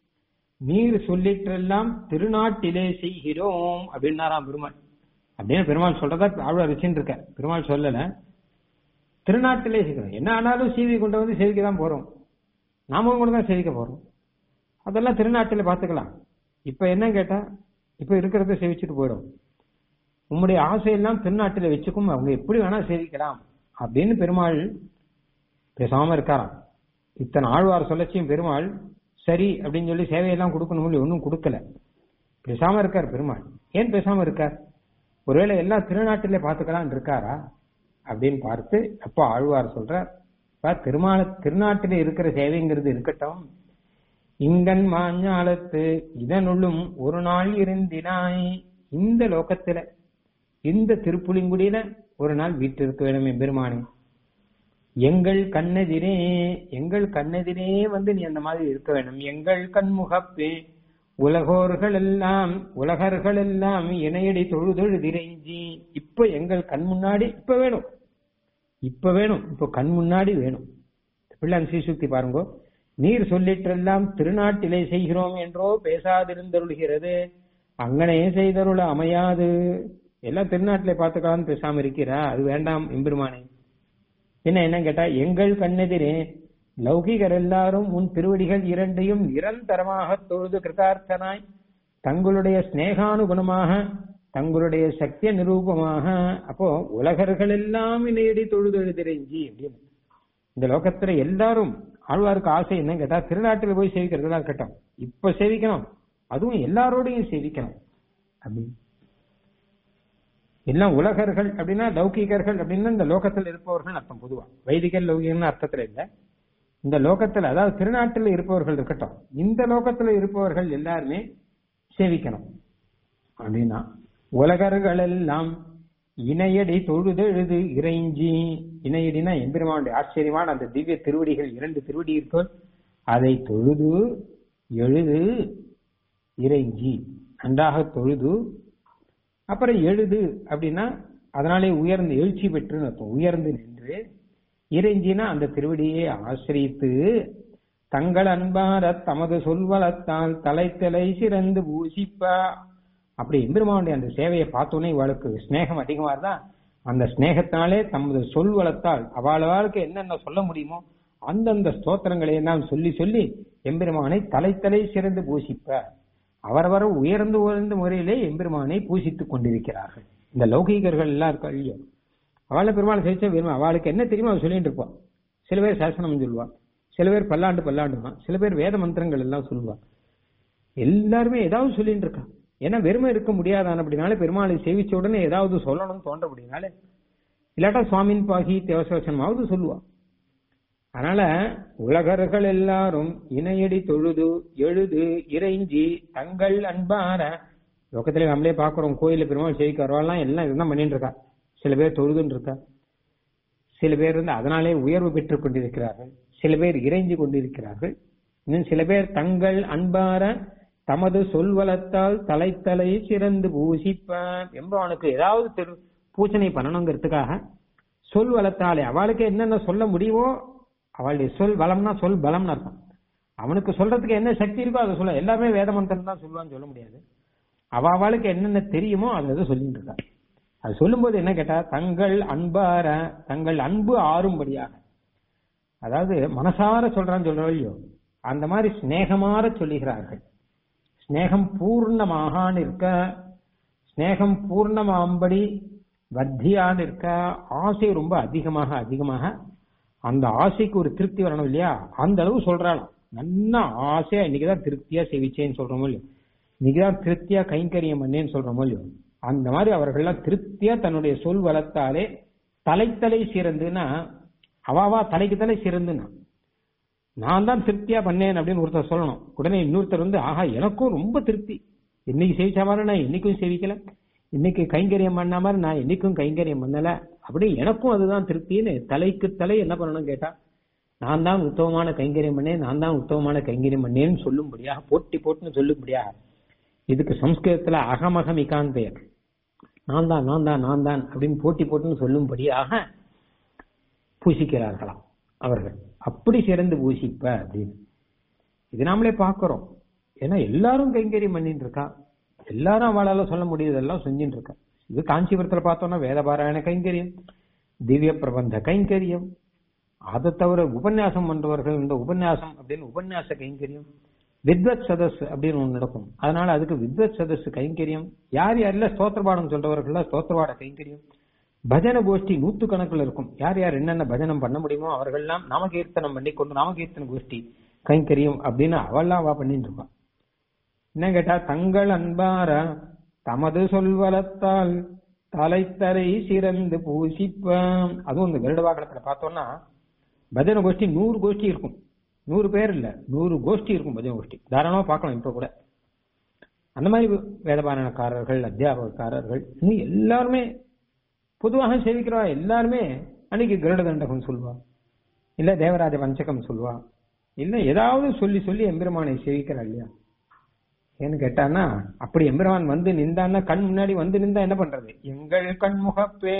நீர் சொல்லிட்டெல்லாம் திருநாட்டிலே செய்கிறோம் அப்படின்னாராம் பெருமாள் அப்படின்னு பெருமாள் சொல்றதா ஆழ்வார் வச்சுட்டு இருக்க பெருமாள் சொல்லல திருநாட்டிலே செய்கிறோம் என்ன ஆனாலும் சீவி கொண்டு வந்து சேவிக்க தான் போறோம் நாமும் கூட தான் சேவிக்க போறோம் அதெல்லாம் திருநாட்டில பாத்துக்கலாம் இப்ப என்ன கேட்டா இப்ப இருக்கிறத சேவிச்சுட்டு போயிடும் உம்முடைய ஆசையெல்லாம் திருநாட்டில வச்சுக்கும் அவங்க எப்படி வேணா சேவிக்கலாம் அப்படின்னு பெருமாள் பேசாம இருக்காராம் இத்தனை ஆழ்வார் சொல்லச்சியும் பெருமாள் சரி அப்படின்னு சொல்லி சேவையெல்லாம் கொடுக்கணும் ஒன்னும் கொடுக்கல பேசாம இருக்கார் பெருமாள் ஏன் பேசாம இருக்கார் ஒருவேளை எல்லாம் திருநாட்டிலே பாத்துக்கலாம் இருக்காரா அப்படின்னு பார்த்து அப்போ ஆழ்வார் சொல்றார் திருமால திருநாட்டில இருக்கிற சேவைங்கிறது இருக்கட்டும் இங்கன் மாஞ்ஞாலத்து இதனுள்ளும் ஒரு நாள் இருந்தினாய் இந்த லோகத்துல இந்த திருப்புலிங்குடியில ஒரு நாள் வீட்டு இருக்க வேணும் எம்பெருமானே எங்கள் கண்ணெதிரே எங்கள் கண்ணெதிரே வந்து நீ அந்த மாதிரி இருக்க வேணும் எங்கள் கண்முகப்பே உலகோர்கள் எல்லாம் உலகர்கள் எல்லாம் இணையடி தொழுதொழுதிரைஞ்சி இப்ப எங்கள் கண் முன்னாடி இப்ப வேணும் இப்ப வேணும் இப்ப கண் முன்னாடி வேணும் பிள்ளான் ஸ்ரீசுக்தி பாருங்க நீர் சொல்லிட்டெல்லாம் திருநாட்டிலே செய்கிறோம் என்றோ பேசாதிருந்தருள்கிறது அங்கனே செய்தருள அமையாது எல்லாம் திருநாட்டிலே பார்த்துக்கலாம்னு பேசாம இருக்கிறா அது வேண்டாம் எம்பெருமானே என்ன என்ன கேட்டா எங்கள் கண்ணெதிரே லௌகிகர் எல்லாரும் உன் திருவடிகள் இரண்டையும் நிரந்தரமாக தொழுது கிருதார்த்தனாய் தங்களுடைய ஸ்னேகானுகுணமாக தங்களுடைய சக்திய நிரூபமாக அப்போ உலகர்கள் எல்லாம் இணையடி தொழுது எழுதிரைஞ்சி அப்படின்னு இந்த லோகத்துல எல்லாரும் ஆழ்வாருக்கு ஆசை என்ன கேட்டா திருநாட்டில் போய் சேவிக்கிறதுலாம் இருக்கட்டும் இப்ப சேவிக்கணும் அதுவும் எல்லாரோடையும் சேவிக்கணும் அப்படின்னு எல்லாம் உலகர்கள் அப்படின்னா லௌகிகர்கள் அப்படின்னா இந்த லோகத்தில் இருப்பவர்கள் அர்த்தம் பொதுவா வைதிகர் லௌகிகன்னு அர்த்தத்துல இல்ல இந்த லோகத்துல அதாவது திருநாட்டில் இருப்பவர்கள் இருக்கட்டும் இந்த லோகத்துல இருப்பவர்கள் எல்லாருமே சேவிக்கணும் அப்படின்னா உலகர்கள் எல்லாம் இணையடி தொழுதெழுது இறைஞ்சி இணையடினா எம்பெருமானுடைய ஆச்சரியமான அந்த திவ்ய திருவடிகள் இரண்டு திருவடி இருக்கோ அதை தொழுது எழுது இறைஞ்சி நன்றாக தொழுது அப்புறம் எழுது அப்படின்னா அதனாலே உயர்ந்து எழுச்சி பெற்று அர்த்தம் உயர்ந்து நின்று இறைஞ்சினா அந்த திருவடியை ஆசிரித்து தங்கள் அன்பார தமது சொல்வளத்தால் தலைத்தலை சிறந்து பூசிப்ப அப்படி எம்பெருமானுடைய அந்த சேவையை பார்த்தோன்னே இவளுக்கு ஸ்நேகம் அதிகமா இருந்தா அந்த ஸ்நேகத்தினாலே தமது சொல் வளர்த்தால் அவளுக்கு என்னென்ன சொல்ல முடியுமோ அந்தந்த ஸ்தோத்திரங்களை எல்லாம் சொல்லி சொல்லி எம்பெருமானை தலைத்தலை சிறந்து பூசிப்ப அவரவர் உயர்ந்து உயர்ந்த முறையிலே எம்பெருமானை பூசித்துக் கொண்டிருக்கிறார்கள் இந்த லௌகீகர்கள் எல்லாம் இருக்கா இல்லையோ அவளை பெருமாள் சேவிச்சா விரும்ப அவளுக்கு என்ன தெரியுமோ அவள் சொல்லிட்டு இருப்பான் சில பேர் சாசனம் சொல்லுவா சில பேர் பல்லாண்டு பல்லாண்டுவான் சில பேர் வேத மந்திரங்கள் எல்லாம் சொல்லுவா எல்லாருமே ஏதாவது சொல்லிட்டு இருக்கா ஏன்னா வெறுமை இருக்க முடியாதான் அப்படினால பெருமாளை சேவிச்ச உடனே ஏதாவது சொல்லணும்னு தோன்ற அப்படினால இல்லாட்டா சுவாமின் பாகி தேவசவசனமாவது சொல்லுவா அதனால உலகர்கள் எல்லாரும் இணையடி தொழுது எழுது இறைஞ்சி தங்கள் அன்பார லோகத்திலே நம்மளே பாக்குறோம் கோயில பெருமாள் சேவிக்க வரவாள்லாம் எல்லாம் இதுதான் பண்ணிட்டு இருக்கா சில பேர் தொழுதுன்னு இருக்கா சில பேர் வந்து அதனாலே உயர்வு பெற்றுக் கொண்டிருக்கிறார்கள் சில பேர் இறைஞ்சி கொண்டிருக்கிறார்கள் இன்னும் சில பேர் தங்கள் அன்பார தமது சொல்வலத்தால் தலைத்தலை சிறந்து பூசிப்பான் எம்பவனுக்கு ஏதாவது திரு பூசணை பண்ணணுங்கிறதுக்காக சொல் வளத்தாலே அவளுக்கு என்னென்ன சொல்ல முடியுமோ அவளுடைய சொல் வளம்னா சொல் பலம்னு அர்த்தம் அவனுக்கு சொல்றதுக்கு என்ன சக்தி இருக்கோ அதை சொல்ல எல்லாமே வேத மந்திரம் தான் சொல்லுவான்னு சொல்ல முடியாது அவ அவளுக்கு என்னென்ன தெரியுமோ அதை அதை சொல்லிட்டு இருக்கா அது சொல்லும்போது என்ன கேட்டா தங்கள் அன்பார தங்கள் அன்பு ஆறும்படியாக அதாவது மனசார சொல்றான்னு சொல்றோம் இல்லையோ அந்த மாதிரி சிநேகமாற சொல்லுகிறார்கள் ஸ்நேகம் பூர்ணமாக இருக்க ஸ்நேகம் பூர்ணமாம்படி வத்தியான்னு இருக்க ஆசை ரொம்ப அதிகமாக அதிகமாக அந்த ஆசைக்கு ஒரு திருப்தி வரணும் இல்லையா அந்த அளவு சொல்றாளாம் நல்லா ஆசையா இன்னைக்குதான் திருப்தியா சேவிச்சேன்னு சொல்றோமோ இல்லையோ இன்னைக்குதான் திருப்தியா கைங்கரியம் பண்ணேன்னு சொல்றோமோ இல்லையோ அந்த மாதிரி அவர்கள்லாம் திருப்தியா தன்னுடைய சொல் வளர்த்தாலே தலைத்தலை சிறந்துன்னா அவாவா தலைக்கு தலை சிறந்துன்னா நான் தான் திருப்தியா பண்ணேன் அப்படின்னு ஒருத்தர் சொல்லணும் உடனே இன்னொருத்தர் வந்து ஆஹா எனக்கும் ரொம்ப திருப்தி இன்னைக்கு சேவிச்ச மாதிரி நான் என்னைக்கும் சேவிக்கல இன்னைக்கு கைங்கரியம் பண்ண மாதிரி நான் என்னைக்கும் கைங்கரியம் பண்ணல அப்படி எனக்கும் அதுதான் திருப்தின்னு தலைக்கு தலை என்ன பண்ணணும் கேட்டா நான் தான் உத்தமமான கைங்கரியம் பண்ணேன் நான் தான் உத்தமமான கைங்கரியம் பண்ணேன்னு சொல்லும்படியாக போட்டி போட்டுன்னு சொல்லும்படியாக இதுக்கு சம்ஸ்கிருதத்துல அகமகமிகான் பெயர் நான் தான் நான் தான் நான் தான் அப்படின்னு போட்டி போட்டுன்னு சொல்லும்படியாக பூசிக்கிறார்களாம் அவர்கள் அப்படி சிறந்து பூசிப்ப அப்படின்னு இது நாமளே பாக்குறோம் ஏன்னா எல்லாரும் கைங்கரியம் பண்ணிட்டு இருக்கா எல்லாரும் அவளால சொல்ல முடியுதெல்லாம் செஞ்சுட்டு இருக்கா இது காஞ்சிபுரத்துல பார்த்தோம்னா வேதபாராயண கைங்கரியம் திவ்ய பிரபந்த கைங்கரியம் அதை தவிர உபன்யாசம் பண்றவர்கள் இந்த உபன்யாசம் அப்படின்னு உபன்யாச கைங்கரியம் வித்வத் சதஸ் அப்படின்னு ஒண்ணு நடக்கும் அதனால அதுக்கு வித்வத் சதஸ் கைங்கரியம் யார் யாரெல்லாம் ஸ்தோத்திர பாடம் சொல்றவர்கள் ஸ்தோத்திரபாட கைங்கரியம் பஜன கோஷ்டி நூத்து கணக்குல இருக்கும் யார் யார் என்னென்ன பஜனம் பண்ண முடியுமோ அவர்கள்லாம் நாமகீர்த்தனம் பண்ணி கொண்டு நாமகீர்த்தன கோஷ்டி கைங்கரியம் அப்படின்னு அவெல்லாம் அவ பண்ணிட்டு இருப்பான் என்ன கேட்டா தங்கள் அன்பார தமது சொல்வலத்தால் தலைத்தலை சிறந்து பூசிப்பான் அதுவும் இந்த வருட வாகனத்துல பார்த்தோம்னா பஜன கோஷ்டி நூறு கோஷ்டி இருக்கும் நூறு பேர் இல்ல நூறு கோஷ்டி இருக்கும் பஜன கோஷ்டி தாராளமா பார்க்கலாம் இப்ப கூட அந்த மாதிரி வேதபாரணக்காரர்கள் அத்தியாபகக்காரர்கள் இன்னும் எல்லாருமே பொதுவாக சேவிக்கிறவா எல்லாருமே அன்னைக்கு கருட தண்டகம் சொல்லுவா இல்ல தேவராஜ பஞ்சகம் சொல்லுவா இல்ல ஏதாவது சொல்லி சொல்லி எம்பெருமானை சேவிக்கிறா இல்லையா ஏன்னு கேட்டானா அப்படி எம்பெருமான் வந்து நின்றான்னா கண் முன்னாடி வந்து நின்றா என்ன பண்றது எங்கள் கண்முகப்பே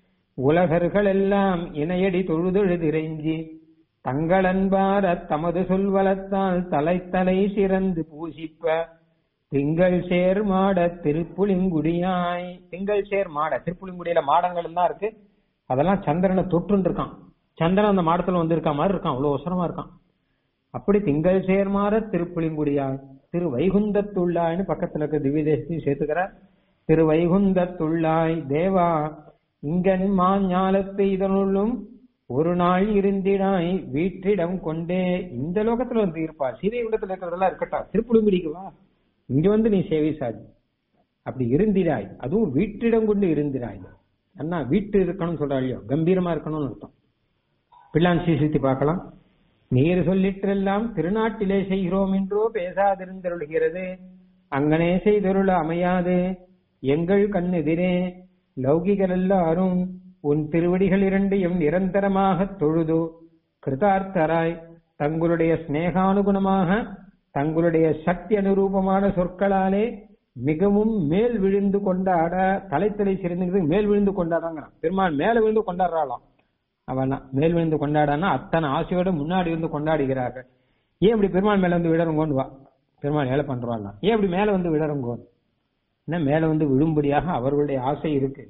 உலகர்கள் எல்லாம் இணையடி தொழுதொழுதிரைஞ்சி தங்கள் அன்பார தமது சொல்வலத்தால் தலை தலை சிறந்து பூசிப்ப திங்கள் சேர் மாட திருப்புலிங்குடியாய் திங்கள் சேர் மாட திருப்புலிங்குடியில மாடங்கள் தான் இருக்கு அதெல்லாம் சந்திரனை தொற்றுன்னு இருக்கான் சந்திரன் அந்த மாடத்துல வந்து இருக்க மாதிரி இருக்கான் அவ்வளவு அவசரமா இருக்கான் அப்படி திங்கள் சேர்மாற திருப்புலிங்குடியாய் திரு வைகுந்தத்துள்ளாய்னு பக்கத்துல இருக்க திவ்ய தேசத்தையும் சேர்த்துக்கிறார் திரு வைகுந்தத்துள்ளாய் தேவா இங்கன் மா ஞாலத்தை இதனுள்ளும் ஒரு நாள் இருந்திடாய் வீற்றிடம் கொண்டே இந்த லோகத்துல வந்து இருப்பா சீதைகுண்டத்துல இருக்கிறதெல்லாம் இருக்கட்டும் திருப்புலிங்குடிக்கு வா இங்க வந்து நீ சேவை சாதி அப்படி இருந்திராய் அதுவும் வீற்றிடம் கொண்டு இருந்திராய் அண்ணா வீட்டு இருக்கணும்னு சொல்றா இல்லையோ கம்பீரமா இருக்கணும்னு அர்த்தம் பிள்ளான் சீசித்து பார்க்கலாம் நீர் சொல்லிற்றெல்லாம் திருநாட்டிலே செய்கிறோம் என்றோ பேசாதிருந்தருளுகிறது அங்கனே செய்தருள அமையாது எங்கள் கண்ணெதிரே லௌகிகர் எல்லாரும் உன் திருவடிகள் இரண்டையும் நிரந்தரமாக தொழுது கிருதார்த்தராய் தங்களுடைய ஸ்நேகானுகுணமாக தங்களுடைய சக்தி அனுரூபமான சொற்களாலே மிகவும் மேல் விழுந்து கொண்டாட தலைத்தலை சிறந்து மேல் விழுந்து கொண்டாடுறாங்கிறான் பெருமாள் மேல விழுந்து கொண்டாடுறாளாம் அவனா மேல் விழுந்து கொண்டாடானா அத்தனை ஆசையோட முன்னாடி இருந்து கொண்டாடுகிறார்கள் ஏன் இப்படி பெருமாள் மேல வந்து விடறங்கோன்னு வா பெருமாள் வேலை பண்றாள் ஏன் இப்படி மேல வந்து விடறங்கோ என்ன மேல வந்து விழும்படியாக அவர்களுடைய ஆசை இருக்கு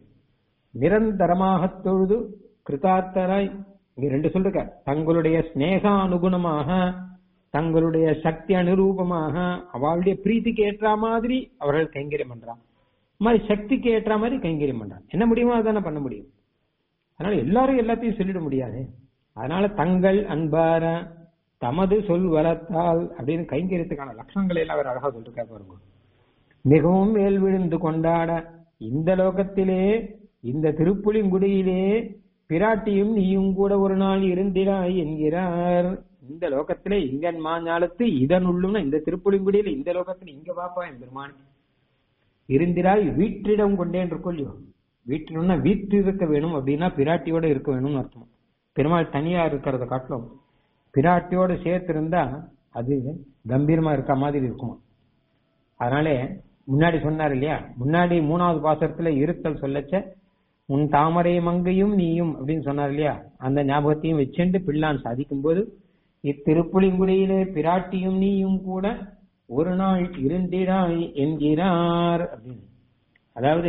நிரந்தரமாக தொழுது கிருதார்த்தராய் இங்க ரெண்டு சொல்லிருக்க தங்களுடைய ஸ்நேக அனுகுணமாக தங்களுடைய சக்தி அனுரூபமாக அவளுடைய பிரீத்திக்கு ஏற்ற மாதிரி அவர்கள் கைங்கரியம் பண்றான் இந்த மாதிரி சக்திக்கு ஏற்ற மாதிரி கைங்கரியம் பண்றான் என்ன முடியுமோ அதானே பண்ண முடியும் அதனால எல்லாரும் எல்லாத்தையும் சொல்லிட முடியாது அதனால தங்கள் அன்பார தமது சொல் வரத்தால் அப்படின்னு கைங்கரியத்துக்கான லட்சணங்களை எல்லாம் அவர் அழகா சொல்லிருக்கா பாருங்க மிகவும் மேல் விழுந்து கொண்டாட இந்த லோகத்திலே இந்த திருப்புலிங்குடியிலே பிராட்டியும் நீயும் கூட ஒரு நாள் இருந்திராய் என்கிறார் இந்த லோகத்திலே இங்கன் மாஞாலத்து இதனுள்ளும்னா இந்த திருப்புலிங்குடியில இந்த லோகத்துல இங்க பாப்பா என் பெருமான் இருந்திராய் வீற்றிடம் கொண்டேன் இருக்கொல்லையோ வீட்டிலும்னா வீட்டு இருக்க வேணும் அப்படின்னா பிராட்டியோட இருக்க வேணும்னு அர்த்தம் பெருமாள் தனியா இருக்கிறத காட்டிலும் பிராட்டியோட சேர்த்து இருந்தா அது கம்பீரமா இருக்க மாதிரி இருக்குமா அதனால முன்னாடி சொன்னார் இல்லையா முன்னாடி மூணாவது பாசத்துல இருத்தல் சொல்லச்ச உன் தாமரை மங்கையும் நீயும் அப்படின்னு சொன்னார் இல்லையா அந்த ஞாபகத்தையும் வச்சுண்டு பிள்ளான் சாதிக்கும் போது இத்திருப்புலிங்குடியிலே பிராட்டியும் நீயும் கூட ஒரு நாள் இருந்திடாய் என்கிறார் அப்படின்னு அதாவது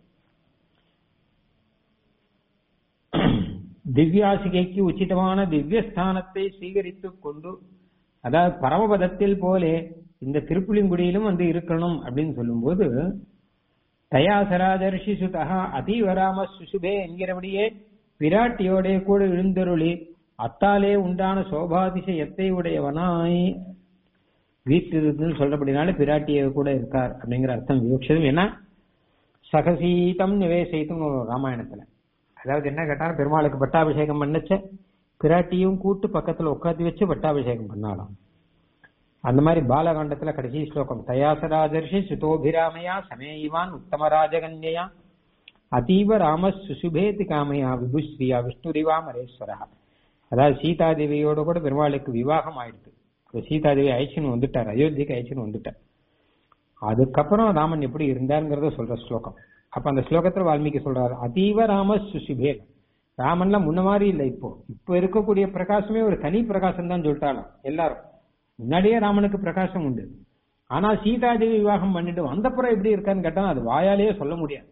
திவ்யாசிகைக்கு உச்சிதமான திவ்யஸ்தானத்தை சுவீகரித்துக் கொண்டு அதாவது பரமபதத்தில் போலே இந்த திருப்புலிங்குடியிலும் வந்து இருக்கணும் அப்படின்னு சொல்லும்போது தயாசராதர்ஷி சுதா அதீவராம சுசுபே என்கிறபடியே பிராட்டியோட கூட எழுந்தருளி அத்தாலே உண்டான சோபாதிசயத்தை உடையவனாய் வீட்டிருந்துன்னு சொல்றபடினால பிராட்டிய கூட இருக்கார் அப்படிங்கிற அர்த்தம் விவக்ஷதம் ஏன்னா சகசீதம் நிவேசித்தும் ராமாயணத்துல அதாவது என்ன கேட்டாலும் பெருமாளுக்கு பட்டாபிஷேகம் பண்ணச்ச பிராட்டியும் கூட்டு பக்கத்துல உட்காந்து வச்சு பட்டாபிஷேகம் பண்ணாலாம் அந்த மாதிரி பாலகாண்டத்துல கடைசி ஸ்லோகம் தயாசராதர்ஷி சுதோபிராமையா சமேயிவான் உத்தம ராஜகன்யா அதீவ ராம சுசுபேதி காமையா விபுஸ்ரீயா விஷ்ணுரிவா மரேஸ்வரா அதாவது சீதாதேவியோட கூட பெருமாளுக்கு விவாகம் ஆயிடுது இப்ப சீதாதேவி அழிச்சுன்னு வந்துட்டார் அயோத்திக்கு அழிச்சுன்னு வந்துட்டார் அதுக்கப்புறம் ராமன் எப்படி இருந்தாருங்கிறத சொல்ற ஸ்லோகம் அப்ப அந்த ஸ்லோகத்துல வால்மீகி சொல்றாரு அதீவ ராம சுசுபேத் ராமன்லாம் முன்ன மாதிரி இல்லை இப்போ இப்போ இருக்கக்கூடிய பிரகாசமே ஒரு தனி பிரகாசம் தான் சொல்லிட்டாலும் எல்லாரும் முன்னாடியே ராமனுக்கு பிரகாசம் உண்டு ஆனா சீதாதேவி விவாகம் பண்ணிட்டு வந்தப்புறம் எப்படி இருக்கான்னு கேட்டா அது வாயாலேயே சொல்ல முடியாது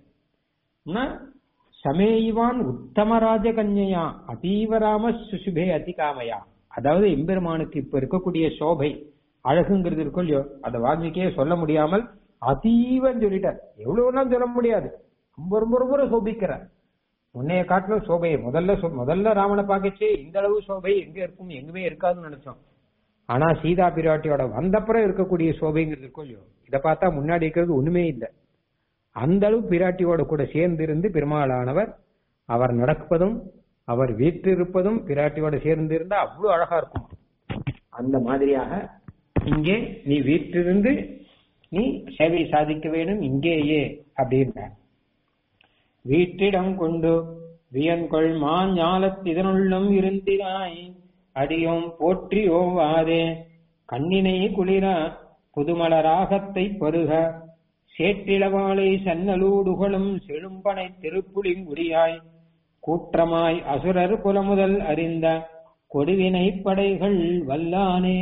சமேயிவான் உத்தம ராஜகன்யா அதீவராம சுசுபே அதிகாமையா அதாவது எம்பெருமானுக்கு இப்ப இருக்கக்கூடிய சோபை அழகுங்கிறது இருக்கும் இல்லையோ அதை வால்மீகியே சொல்ல முடியாமல் அதீவன் சொல்லிட்டார் எவ்வளவுலாம் சொல்ல முடியாது ரொம்ப ரொம்ப ரொம்ப சோபிக்கிறார் உன்னைய காட்டிலும் சோபையை முதல்ல முதல்ல ராமனை பார்க்கச்சே இந்த அளவு சோபை எங்க இருக்கும் எங்குமே இருக்காதுன்னு நினைச்சோம் ஆனா சீதா பிராட்டியோட வந்தப்புறம் இருக்கக்கூடிய சோபைங்கிறது இருக்கும் இல்லையோ இதை பார்த்தா முன்னாடி இருக்கிறது ஒண்ணுமே இல்லை அந்த அளவு பிராட்டியோட கூட சேர்ந்திருந்து பெருமாளானவர் அவர் நடப்பதும் அவர் வீற்றிருப்பதும் பிராட்டியோட சேர்ந்து இருந்தா அவ்வளவு அழகா இருக்கும் அந்த மாதிரியாக இங்கே நீ வீற்றிருந்து நீ சேவை சாதிக்க வேண்டும் இங்கேயே அப்படின்ற வீட்டிடம் கொண்டு வியன்கொள் மாஞாலத்திதனுள்ளும் இருந்தினாய் அடியோம் போற்றியோவாதே கண்ணினை குளிர புதுமலராகத்தை பருக சேற்றிளவாளை சன்னலூடுகளும் செழும்பனை திருப்புலிங்குடியாய் கூற்றமாய் அசுரர் குலமுதல் அறிந்த கொடுவினை படைகள் வல்லானே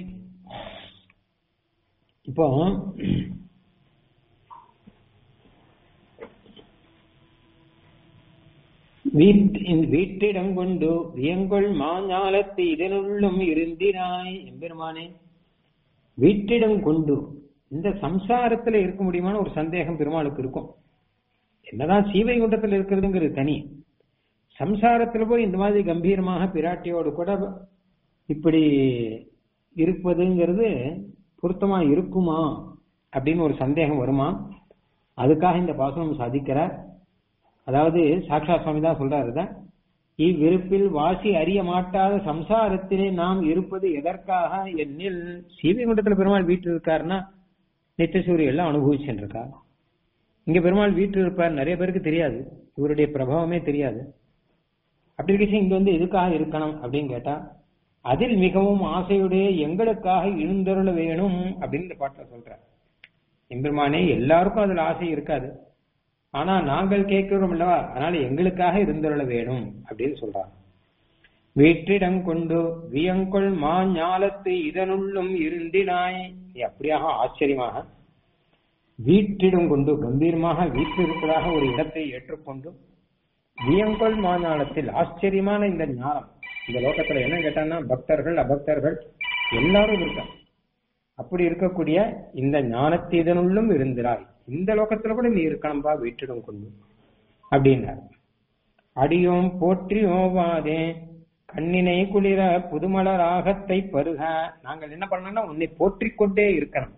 இப்போ வீட்டிடம் கொண்டு வியங்கொள் மாஞாலத்து இதனுள்ளும் இருந்தினாய் எம்பெருமானே வீட்டிடம் கொண்டு இந்த சம்சாரத்துல இருக்க முடியுமான ஒரு சந்தேகம் பெருமாளுக்கு இருக்கும் என்னதான் சீவை குண்டத்துல இருக்கிறதுங்கிறது தனி சம்சாரத்துல போய் இந்த மாதிரி கம்பீரமாக பிராட்டியோடு கூட இப்படி இருப்பதுங்கிறது பொருத்தமா இருக்குமா அப்படின்னு ஒரு சந்தேகம் வருமா அதுக்காக இந்த பாசனம் சாதிக்கிறார் அதாவது சாக்ஷா சுவாமி தான் சொல்றாரு இவ்விருப்பில் வாசி அறிய மாட்டாத சம்சாரத்திலே நாம் இருப்பது எதற்காக என்னில் சீவைகுண்டத்துல பெருமாள் வீட்டில் இருக்காருன்னா நித்தியசூரி எல்லாம் அனுபவிச்சுட்டு இருக்கா இங்க பெருமாள் வீட்டில் இருப்பார் நிறைய பேருக்கு தெரியாது இவருடைய பிரபாவமே தெரியாது அப்படி இருக்க இங்க வந்து எதுக்காக இருக்கணும் அப்படின்னு கேட்டா அதில் மிகவும் ஆசையுடைய எங்களுக்காக எழுந்தருள வேணும் அப்படின்னு இந்த பாட்டுல சொல்ற எம்பெருமானே எல்லாருக்கும் அதுல ஆசை இருக்காது ஆனா நாங்கள் கேட்கிறோம் அல்லவா அதனால எங்களுக்காக இருந்தருள வேணும் அப்படின்னு சொல்றாங்க வீற்றிடம் கொண்டு வியங்கொள் மா ஞாலத்து இதனுள்ளும் இருந்தினாய் அப்படியாக ஆச்சரியமாக வீற்றிடம் கொண்டு கம்பீரமாக வீற்றிருப்பதாக ஒரு இடத்தை ஏற்றுக்கொண்டு வியங்கொள் மாஞாலத்தில் ஆச்சரியமான இந்த ஞானம் இந்த லோகத்துல என்ன கேட்டான்னா பக்தர்கள் அபக்தர்கள் எல்லாரும் இருக்கா அப்படி இருக்கக்கூடிய இந்த ஞானத்தீதனுள்ளும் இருந்திராய் இந்த லோகத்துல கூட நீ இருக்கணும்பா வீட்டிடம் கொண்டு அப்படின்னார் அடியோம் போற்றி ஓவாதே கண்ணினை குளிர புதுமலர் ஆகத்தை பருக நாங்கள் என்ன பண்ணோம்னா உன்னை போற்றிக் கொண்டே இருக்கணும்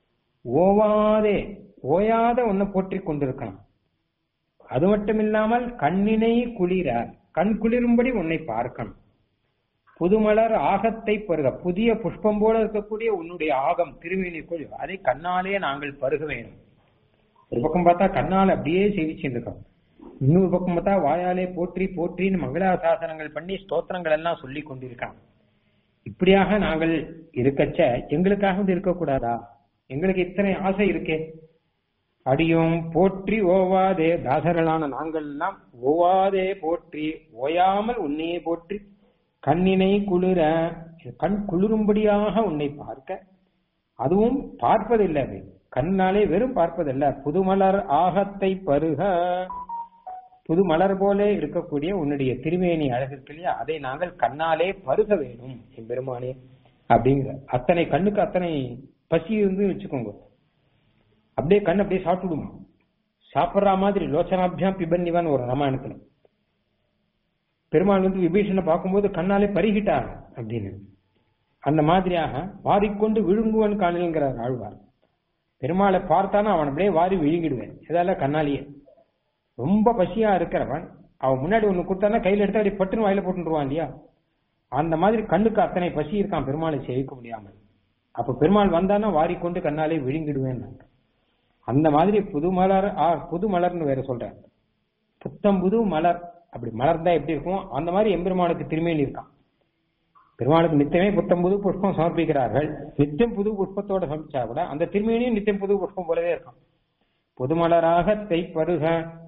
ஓவாதே ஓயாத உன்னை போற்றிக் கொண்டிருக்கணும் அது மட்டும் இல்லாமல் கண்ணினை குளிர கண் குளிரும்படி உன்னை பார்க்கணும் புதுமலர் ஆகத்தை பருக புதிய புஷ்பம் போல இருக்கக்கூடிய உன்னுடைய ஆகம் திருமேனிக்குள் அதை கண்ணாலே நாங்கள் பருக வேண்டும் ஒரு பக்கம் பார்த்தா கண்ணால் அப்படியே சேவிச்சுட்டு இருக்கோம் இன்னொரு பக்கம் பார்த்தா வாயாலே போற்றி போற்றின்னு மங்களாசாசனங்கள் பண்ணி ஸ்தோத்திரங்கள் எல்லாம் சொல்லி கொண்டிருக்கான் இப்படியாக நாங்கள் இருக்கச்ச எங்களுக்காக இது இருக்கக்கூடாதா எங்களுக்கு இத்தனை ஆசை இருக்கே அடியும் போற்றி ஓவாதே தாசர்களான நாங்கள் எல்லாம் ஓவாதே போற்றி ஓயாமல் உன்னையே போற்றி கண்ணினை குளிர கண் குளிரும்படியாக உன்னை பார்க்க அதுவும் பார்ப்பதில்லை அது கண்ணாலே வெறும் பார்ப்பதில்ல புதுமலர் ஆகத்தை பருக புது மலர் போல இருக்கக்கூடிய உன்னுடைய திருமேனி அழகு இருக்கு இல்லையா அதை நாங்கள் கண்ணாலே பருக வேணும் என் பெருமானே அப்படிங்கிற அத்தனை கண்ணுக்கு அத்தனை பசி இருந்து வச்சுக்கோங்க அப்படியே கண் அப்படியே சாப்பிடுமா சாப்பிடுற மாதிரி லோச்சனாபியாம் பிபன்னிவான் ஒரு ராமாயணத்துல பெருமாள் வந்து விபீஷனை பார்க்கும்போது கண்ணாலே பருகிட்டார் அப்படின்னு அந்த மாதிரியாக வாரிக்கொண்டு விழுங்குவன் காணல்ங்கிறார் ஆழ்வார் பெருமாளை பார்த்தானா அவன் அப்படியே வாரி விழுங்கிடுவேன் இதால கண்ணாலேயே ரொம்ப பசியா இருக்கிறவன் அவன் முன்னாடி ஒண்ணு கொடுத்தானா கையில எடுத்து அப்படி பட்டுன்னு வாயில போட்டுருவான் இல்லையா அந்த மாதிரி கண்ணுக்கு அத்தனை பசி இருக்கான் பெருமாளை சேவிக்க முடியாமல் அப்ப பெருமாள் வந்தானா வாரிக்கொண்டு கண்ணாலே விழுங்கிடுவேன் அந்த மாதிரி புது மலர் ஆ, புது மலர்னு வேற சொல்றேன் புத்தம் புது மலர் அப்படி மலர்ந்தா எப்படி இருக்கும் அந்த மாதிரி எம்பெருமானுக்கு திருமேனி இருக்கான் பெருமாளுக்கு நித்தியமே புத்தம் புது புஷ்பம் சமர்ப்பிக்கிறார்கள் நித்தியம் புது புஷ்பத்தோட சமர்ப்பிச்சா கூட அந்த திருமேனியும் நித்தியம் புது புஷ்பம் போலவே இருக்கும் புதுமலராக தைப்பருக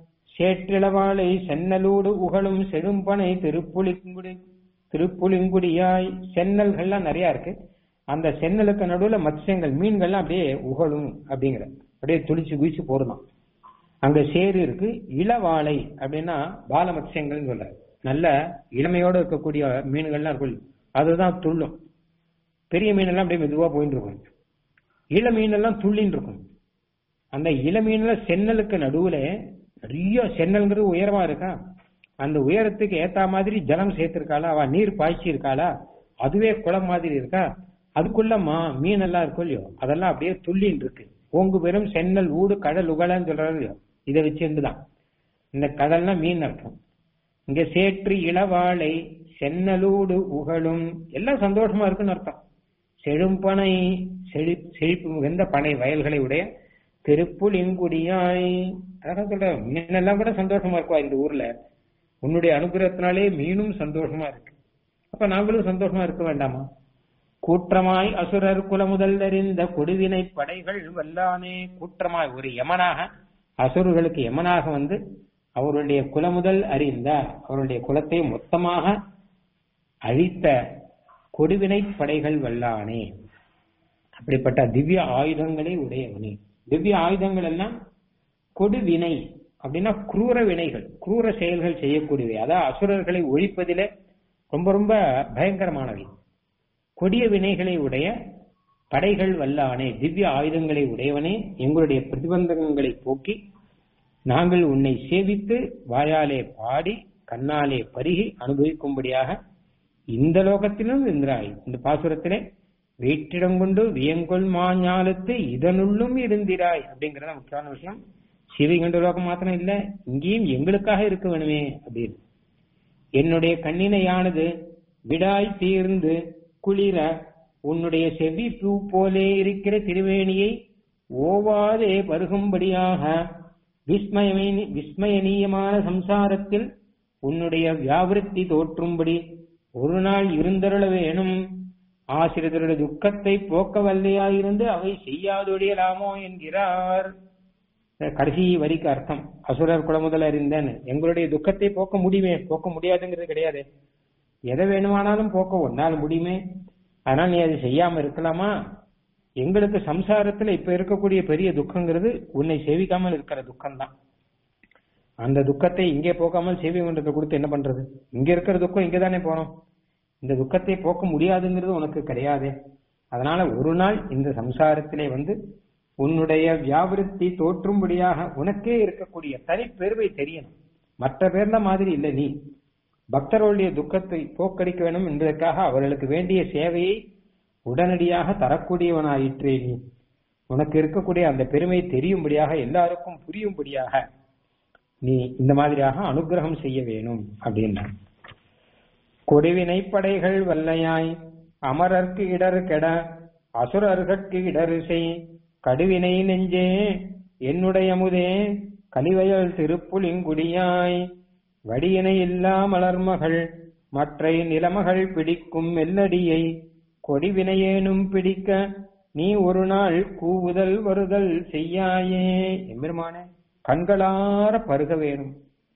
சேற்றிளவாளை சென்னலூடு உகழும் செழும்பனை திருப்புலிங்குடி திருப்புலிங்குடியாய் சென்னல்கள்லாம் நிறைய இருக்கு அந்த சென்னலுக்கு நடுவுல மத்ஸ்யங்கள் மீன்கள்லாம் அப்படியே உகழும் அப்படிங்கிற அப்படியே துளிச்சு குதிச்சு போறதாம் அங்க சேரு இருக்கு இளவாளை அப்படின்னா பால மத்ஸ்யங்கள்னு சொல்ற நல்ல இளமையோட இருக்கக்கூடிய மீன்கள்லாம் இருக்கும் அதுதான் துள்ளும் பெரிய மீனெல்லாம் அப்படியே மெதுவா போயிட்டு இருக்கும் இள மீனெல்லாம் துள்ளின்னு இருக்கும் அந்த இள மீன்ல சென்னலுக்கு நடுவுல நிறைய சென்னல்ங்கிறது உயரமா இருக்கா அந்த உயரத்துக்கு ஏத்த மாதிரி ஜலம் சேர்த்திருக்காளா அவ நீர் பாய்ச்சி இருக்காளா அதுவே குளம் மாதிரி இருக்கா அதுக்குள்ள மா மீன் எல்லாம் இருக்கும் இல்லையோ அதெல்லாம் அப்படியே துள்ளின்னு இருக்கு ஓங்கு பெரும் சென்னல் ஊடு கடல் உகலன்னு சொல்றாரு இல்லையோ இதை வச்சிருந்துதான் இந்த கடல்னா மீன் அர்த்தம் இங்க சேற்று இளவாளை சென்னலூடு உகழும் எல்லாம் சந்தோஷமா இருக்குன்னு அர்த்தம் செழும்பனை செழி செழிப்பு மிகுந்த பனை வயல்களை உடைய திருப்புலிங்குடியாய் அழகா சொல்ற மீனெல்லாம் கூட சந்தோஷமா இருக்குவா இந்த ஊர்ல உன்னுடைய அனுகிரகத்தினாலே மீனும் சந்தோஷமா இருக்கு அப்ப நாங்களும் சந்தோஷமா இருக்க வேண்டாமா கூற்றமாய் அசுரர் குலமுதல் அறிந்த கொடுவினை படைகள் வல்லானே கூற்றமாய் ஒரு யமனாக அசுரர்களுக்கு யமனாக வந்து அவருடைய குலமுதல் அறிந்த அவருடைய குலத்தை மொத்தமாக அழித்த கொடுவினை படைகள் வல்லானே அப்படிப்பட்ட திவ்ய ஆயுதங்களை உடையவனே திவ்ய ஆயுதங்கள் எல்லாம் கொடுவினை அப்படின்னா குரூர வினைகள் குரூர செயல்கள் செய்யக்கூடியவை அதாவது அசுரர்களை ஒழிப்பதிலே ரொம்ப ரொம்ப பயங்கரமானவை கொடிய வினைகளை உடைய படைகள் வல்லானே திவ்ய ஆயுதங்களை உடையவனே எங்களுடைய பிரதிபந்தகங்களை போக்கி நாங்கள் உன்னை சேவித்து வாயாலே பாடி கண்ணாலே பருகி அனுபவிக்கும்படியாக இந்த லோகத்திலும் இருந்தாய் இந்த பாசுரத்திலே வீட்டிடம் கொண்டு வியங்கொள் மாஞாலத்து இதனுள்ளும் இருந்திராய் அப்படிங்கறத முக்கியமான விஷயம் சிவகண்ட லோகம் மாத்திரம் இல்ல இங்கேயும் எங்களுக்காக இருக்க வேணுமே அப்படின்னு என்னுடைய கண்ணினையானது விடாய் தீர்ந்து குளிர உன்னுடைய செவி பூ போலே இருக்கிற திருவேணியை ஓவாதே பருகும்படியாக விஸ்மயமே விஸ்மயனீயமான சம்சாரத்தில் உன்னுடைய வியாவிருத்தி தோற்றும்படி ஒரு நாள் இருந்தருள வேணும் ஆசிரியருடைய துக்கத்தை போக்க வல்லையாயிருந்து அவை செய்யாதொழியலாமோ என்கிறார் கடைசி வரிக்கு அர்த்தம் அசுரர் குலமுதல் அறிந்தேன் எங்களுடைய துக்கத்தை போக்க முடியுமே போக்க முடியாதுங்கிறது கிடையாது எதை வேணுமானாலும் போக்க ஒன்னால் முடியுமே ஆனால் நீ அதை செய்யாம இருக்கலாமா எங்களுக்கு சம்சாரத்துல இப்ப இருக்கக்கூடிய பெரிய துக்கங்கிறது உன்னை சேவிக்காமல் இருக்கிற துக்கம் தான் அந்த துக்கத்தை இங்கே போக்காமல் சேவி மன்றத்தை கொடுத்து என்ன பண்றது இங்க இருக்கிற துக்கம் இங்க தானே போனோம் இந்த துக்கத்தை போக்க முடியாதுங்கிறது உனக்கு கிடையாது அதனால ஒரு நாள் இந்த சம்சாரத்திலே வந்து உன்னுடைய வியாபிருத்தி தோற்றும்படியாக உனக்கே இருக்கக்கூடிய தனி பெருமை தெரியணும் மற்ற பேர்ல மாதிரி இல்லை நீ பக்தர்களுடைய துக்கத்தை போக்கடிக்க வேண்டும் என்பதற்காக அவர்களுக்கு வேண்டிய சேவையை உடனடியாக தரக்கூடியவனாயிற்றே நீ உனக்கு இருக்கக்கூடிய அந்த பெருமை தெரியும்படியாக எல்லாருக்கும் புரியும்படியாக நீ இந்த மாதிரியாக அனுகிரகம் செய்ய வேணும் அப்படின்னா கொடிவினை படைகள் வல்லையாய் அமரர்க்கு இடர் கெட அசுரர்கட்கு இடரு செய் கடுவினை நெஞ்சே என்னுடைய முதே கலிவயல் திருப்புலிங்குடியாய் வடியினை இல்லா மலர்மகள் மற்றை நிலமகள் பிடிக்கும் மெல்லடியை கொடிவினையேனும் பிடிக்க நீ ஒரு நாள் கூவுதல் வருதல் செய்யாயே எம்பெருமானே கண்களார பருக வேணும்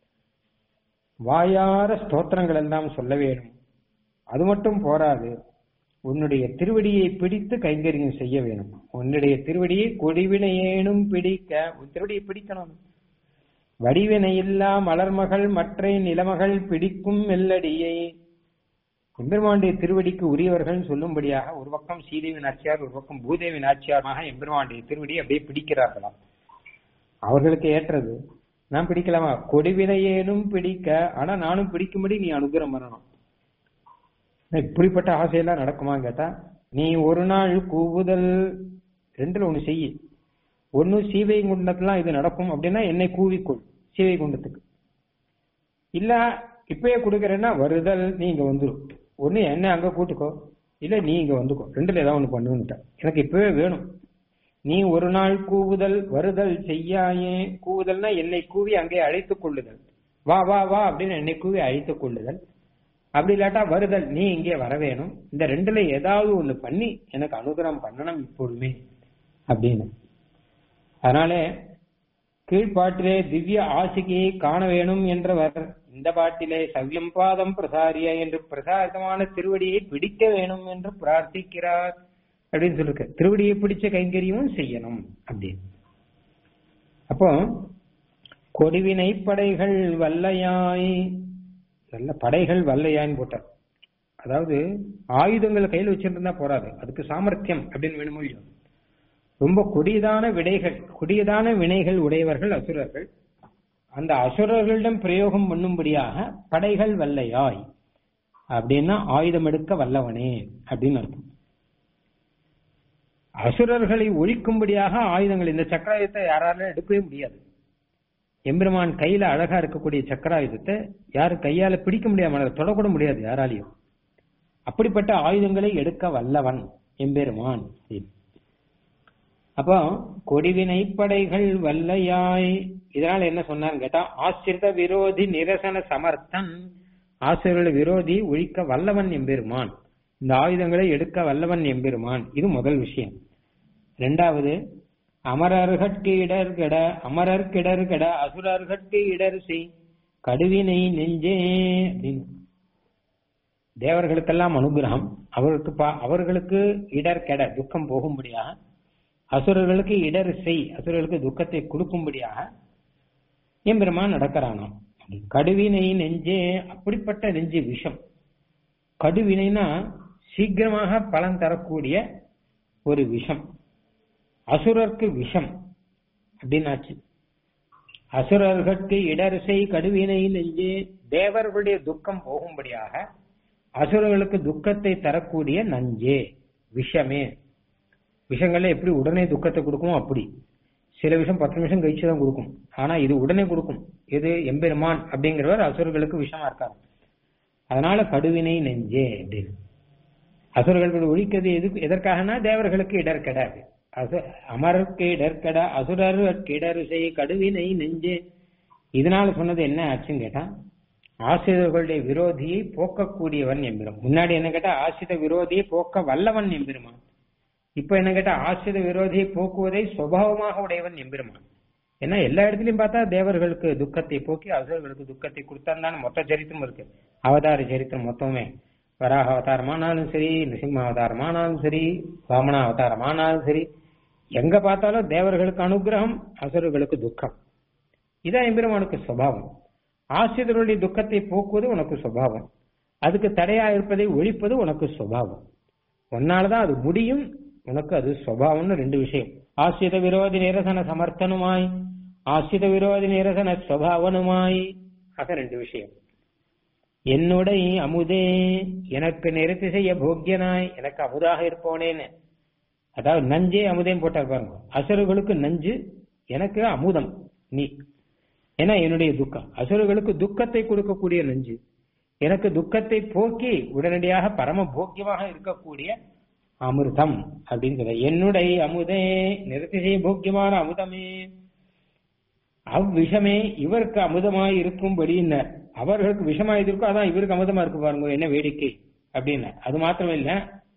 வாயார ஸ்தோத்திரங்கள் எல்லாம் சொல்ல வேணும் அது மட்டும் போராது உன்னுடைய திருவடியை பிடித்து கைங்கரியம் செய்ய வேணும் உன்னுடைய திருவடியை கொடிவினையேனும் பிடிக்க உன் திருவடியை பிடிக்கணும் வடிவினை இல்லா மலர்மகள் மற்ற நிலமகள் பிடிக்கும் மெல்லடியை எம்பெருமானுடைய திருவடிக்கு உரியவர்கள் சொல்லும்படியாக ஒரு பக்கம் சீதேவி நாச்சியார் ஒரு பக்கம் பூதேவி நாச்சியாரமாக எம்பெருமானுடைய திருவடியை அப்படியே பிடிக்கிறார்களாம் அவர்களுக்கு ஏற்றது நான் பிடிக்கலாமா கொடிவினையேனும் பிடிக்க ஆனா நானும் பிடிக்கும்படி நீ அனுகிரம் பண்ணணும் இப்படிப்பட்ட ஆசையெல்லாம் நடக்குமான்னு கேட்டா நீ ஒரு நாள் கூவுதல் ரெண்டுல ஒண்ணு செய்ய ஒன்னு சீவை குண்டத்துலாம் இது நடக்கும் அப்படின்னா என்னை கூவிக்கொள் சீவை குண்டத்துக்கு இல்ல இப்பயே கொடுக்கறேன்னா வருதல் நீ இங்க வந்துடும் ஒண்ணு என்ன அங்க கூட்டுக்கோ இல்ல நீ இங்க வந்துக்கோ ரெண்டுல ஏதாவது ஒண்ணு பண்ணுன்னுட்ட எனக்கு இப்பவே வேணும் நீ ஒரு நாள் கூவுதல் வருதல் செய்யாயே கூவுதல்னா என்னை கூவி அங்கே அழைத்துக் கொள்ளுதல் வா வா வா அப்படின்னு என்னை கூவி அழைத்துக் கொள்ளுதல் அப்படி இல்லாட்டா வருதல் நீ இங்கே வர வேணும் இந்த ரெண்டுல ஏதாவது ஒண்ணு பண்ணி எனக்கு அனுகிரகம் பண்ணணும் இப்பொழுதுமே அப்படின்னு அதனால கீழ்பாட்டிலே திவ்ய ஆசிகையை காண வேணும் என்றவர் இந்த பாட்டிலே சவ்யம் பாதம் பிரசாரிய என்று பிரசாரிதமான திருவடியை பிடிக்க வேணும் என்று பிரார்த்திக்கிறார் அப்படின்னு சொல்லிருக்க திருவடியை பிடிச்ச கைங்கரியமும் செய்யணும் அப்படின்னு அப்போ கொடிவினை படைகள் வல்லையாய் நல்ல படைகள் வல்லையான்னு போட்டார் அதாவது ஆயுதங்கள் கையில் வச்சிருந்தா போறாது அதுக்கு சாமர்த்தியம் அப்படின்னு வேணுமோ இல்லையோ ரொம்ப கொடியதான விடைகள் கொடியதான வினைகள் உடையவர்கள் அசுரர்கள் அந்த அசுரர்களிடம் பிரயோகம் பண்ணும்படியாக படைகள் வல்லையாய் அப்படின்னா ஆயுதம் எடுக்க வல்லவனே அப்படின்னு அர்த்தம் அசுரர்களை ஒழிக்கும்படியாக ஆயுதங்கள் இந்த சக்கராயுதத்தை யாராலும் எடுக்கவே முடியாது எம்பெருமான் கையில அழகா இருக்கக்கூடிய சக்கராயுதத்தை யாரு கையால பிடிக்க முடியாம தொடக்கூட முடியாது யாராலையும் அப்படிப்பட்ட ஆயுதங்களை எடுக்க வல்லவன் எம்பெருமான் அப்போ கொடிவினை படைகள் வல்லையாய் இதனால என்ன சொன்னான்னு கேட்டா ஆசிரித விரோதி நிரசன சமர்த்தன் ஆசிரியர்கள் விரோதி ஒழிக்க வல்லவன் எம்பெருமான் இந்த ஆயுதங்களை எடுக்க வல்லவன் எம்பெருமான் இது முதல் விஷயம் ரெண்டாவது அமரர்கட்கு இடர் கெட அமரர் கிடர் கெட அசுரர்கட்கு இடர் செய் கடுவினை நெஞ்சே அப்படின்னு தேவர்களுக்கெல்லாம் அனுகிரகம் அவருக்கு அவர்களுக்கு இடர் கெட துக்கம் போகும்படியாக அசுரர்களுக்கு இடர் செய் அசுரர்களுக்கு துக்கத்தை கொடுக்கும்படியாக எம்பெருமான் நடக்கிறானாம் கடுவினை நெஞ்சே அப்படிப்பட்ட நெஞ்சு விஷம் கடுவினைனா சீக்கிரமாக பலன் தரக்கூடிய ஒரு விஷம் அசுரர்க்கு விஷம் அப்படின்னாச்சு அசுரர்களுக்கு இடரிசை கடுவினை நெஞ்சே தேவர்களுடைய துக்கம் போகும்படியாக அசுரர்களுக்கு துக்கத்தை தரக்கூடிய நஞ்சே விஷமே விஷங்கள்ல எப்படி உடனே துக்கத்தை கொடுக்குமோ அப்படி சில விஷயம் பத்து நிமிஷம் கழிச்சு தான் கொடுக்கும் ஆனா இது உடனே கொடுக்கும் இது எம்பெருமான் அப்படிங்கிறவர் அசுரர்களுக்கு விஷமா இருக்காரு அதனால கடுவினை நெஞ்சே அப்படின்னு அசுரர்கள் ஒழிக்கிறது எதுக்கு எதற்காகனா தேவர்களுக்கு இடர் கிடையாது அசு அமருக்கு இடர்கட அசுரருக்கு இடர் செய் கடுவினை நெஞ்சே இதனால சொன்னது என்ன ஆச்சுன்னு கேட்டா ஆசிரியர்களுடைய விரோதியை போக்கக்கூடியவன் எம்பெரும் முன்னாடி என்ன கேட்டா ஆசிரித விரோதியை போக்க வல்லவன் எம்பெருமான் இப்ப என்ன கேட்டா ஆசிரித விரோதியை போக்குவதை சுபாவமாக உடையவன் எம்பெருமான் ஏன்னா எல்லா இடத்துலயும் பார்த்தா தேவர்களுக்கு துக்கத்தை போக்கி அசுரர்களுக்கு துக்கத்தை கொடுத்தான் மொத்த சரித்திரம் இருக்கு அவதார சரித்திரம் மொத்தமே வராக அவதாரமானாலும் சரி நிசிம்ம அவதாரமானாலும் சரி வாமன அவதாரமானாலும் சரி எங்க பார்த்தாலும் தேவர்களுக்கு அனுகிரகம் அசுரர்களுக்கு துக்கம் இதான் எம்பெருமானுக்கு சுபாவம் ஆசிரியர்களுடைய துக்கத்தை போக்குவது உனக்கு சுபாவம் அதுக்கு தடையா இருப்பதை ஒழிப்பது உனக்கு சுபாவம் உன்னாலதான் அது முடியும் உனக்கு அது சுபாவம்னு ரெண்டு விஷயம் ஆசிரித விரோதி நிரசன சமர்த்தனுமாய் ஆசிரித விரோதி நிரசன சுவாவனுமாய் ஆக ரெண்டு விஷயம் என்னுடைய அமுதே எனக்கு நிறுத்தி செய்ய போக்கியனாய் எனக்கு அமுதாக இருப்போனேன்னு அதாவது நஞ்சே அமுதேன்னு போட்டார் பாருங்க அசுரர்களுக்கு நஞ்சு எனக்கு அமுதம் நீ ஏன்னா என்னுடைய துக்கம் அசுரர்களுக்கு துக்கத்தை கொடுக்கக்கூடிய நஞ்சு எனக்கு துக்கத்தை போக்கி உடனடியாக பரம போக்கியமாக இருக்கக்கூடிய அமிர்தம் அப்படின்னு சொல்ற என்னுடைய அமுதே நிறுத்தி செய்ய போக்கியமான அமுதமே அவ்விஷமே இவருக்கு அமுதமாய் இருக்கும்படின்னு அவர்களுக்கு விஷமா இது இருக்கோ அதான் இவருக்கு அமுதமா இருக்கு பாருங்க என்ன வேடிக்கை அப்படின்னு அது மாத்திரம் இல்ல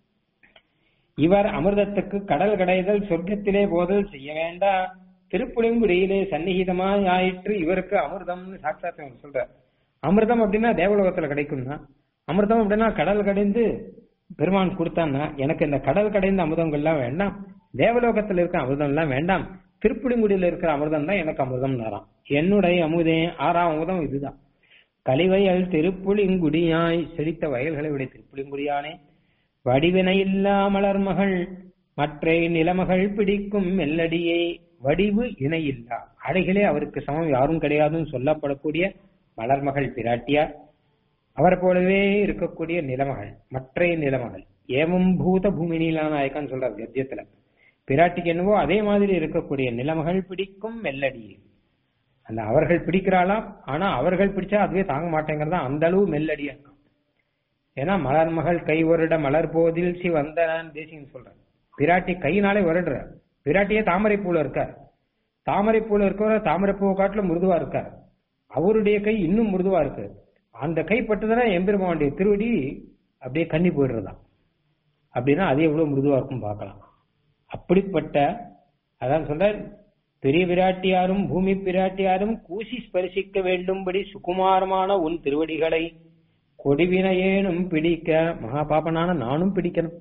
இவர் அமிர்தத்துக்கு கடல் கடைதல் சொர்க்கத்திலே போதல் செய்ய வேண்டாம் திருப்புளிங்குடியிலே சந்நிகிதமாய் ஆயிற்று இவருக்கு அமிர்தம்னு சாட்சாத் சொல்ற அமிர்தம் அப்படின்னா தேவலோகத்துல கிடைக்கும்னா அமிர்தம் அப்படின்னா கடல் கடைந்து பெருமான் கொடுத்தான்னா எனக்கு இந்த கடல் கடைந்த அமிர்தங்கள்லாம் வேண்டாம் தேவலோகத்துல இருக்க அமிர்தம் எல்லாம் வேண்டாம் திருப்புளிங்குடியில இருக்கிற அமிர்தம் தான் எனக்கு அமிர்தம் நேரம் என்னுடைய அமுதே ஆறாம் அமுதம் இதுதான் கலிவயல் திருப்புளிங்குடியாய் செழித்த வயல்களை விட திருப்புளிங்குடியானே வடிவினை இல்லா மலர்மகள் மற்ற நிலமகள் பிடிக்கும் மெல்லடியை வடிவு இணையில்லா அழகிலே அவருக்கு சமம் யாரும் கிடையாதுன்னு சொல்லப்படக்கூடிய மலர்மகள் பிராட்டியார் அவர் போலவே இருக்கக்கூடிய நிலமகள் மற்ற நிலமகள் ஏவம் பூத பூமி நீலாநாயக்கன்னு சொல்றார் கத்தியத்துல பிராட்டிக்கு என்னவோ அதே மாதிரி இருக்கக்கூடிய நிலமகள் பிடிக்கும் மெல்லடியை அந்த அவர்கள் பிடிக்கிறாளாம் ஆனா அவர்கள் பிடிச்சா அதுவே தாங்க மாட்டேங்கிறதா அந்த அளவு மெல்லடியா இருக்கும் ஏன்னா மலர்மகள் கை வருட மலர் போதில் சி வந்தனான் தேசின்னு சொல்றார் பிராட்டி கையினாலே வருடுற பிராட்டியே தாமரை பூல இருக்கார் தாமரை பூல இருக்கிற தாமரை பூவை காட்டுல மிருதுவா இருக்கார் அவருடைய கை இன்னும் மிருதுவா இருக்கு அந்த கை பட்டதுன்னா எம்பெருமானுடைய திருவடி அப்படியே கண்ணி போயிடுறதா அப்படின்னா அது எவ்வளவு மிருதுவா இருக்கும் பார்க்கலாம் அப்படிப்பட்ட அதான் சொல்ற பெரிய பிராட்டியாரும் பூமி பிராட்டியாரும் கூசி ஸ்பரிசிக்க வேண்டும்படி சுகுமாரமான உன் திருவடிகளை கொடிவினையேனும் பிடிக்க மகா பாப்பனான நானும் பிடிக்கணும்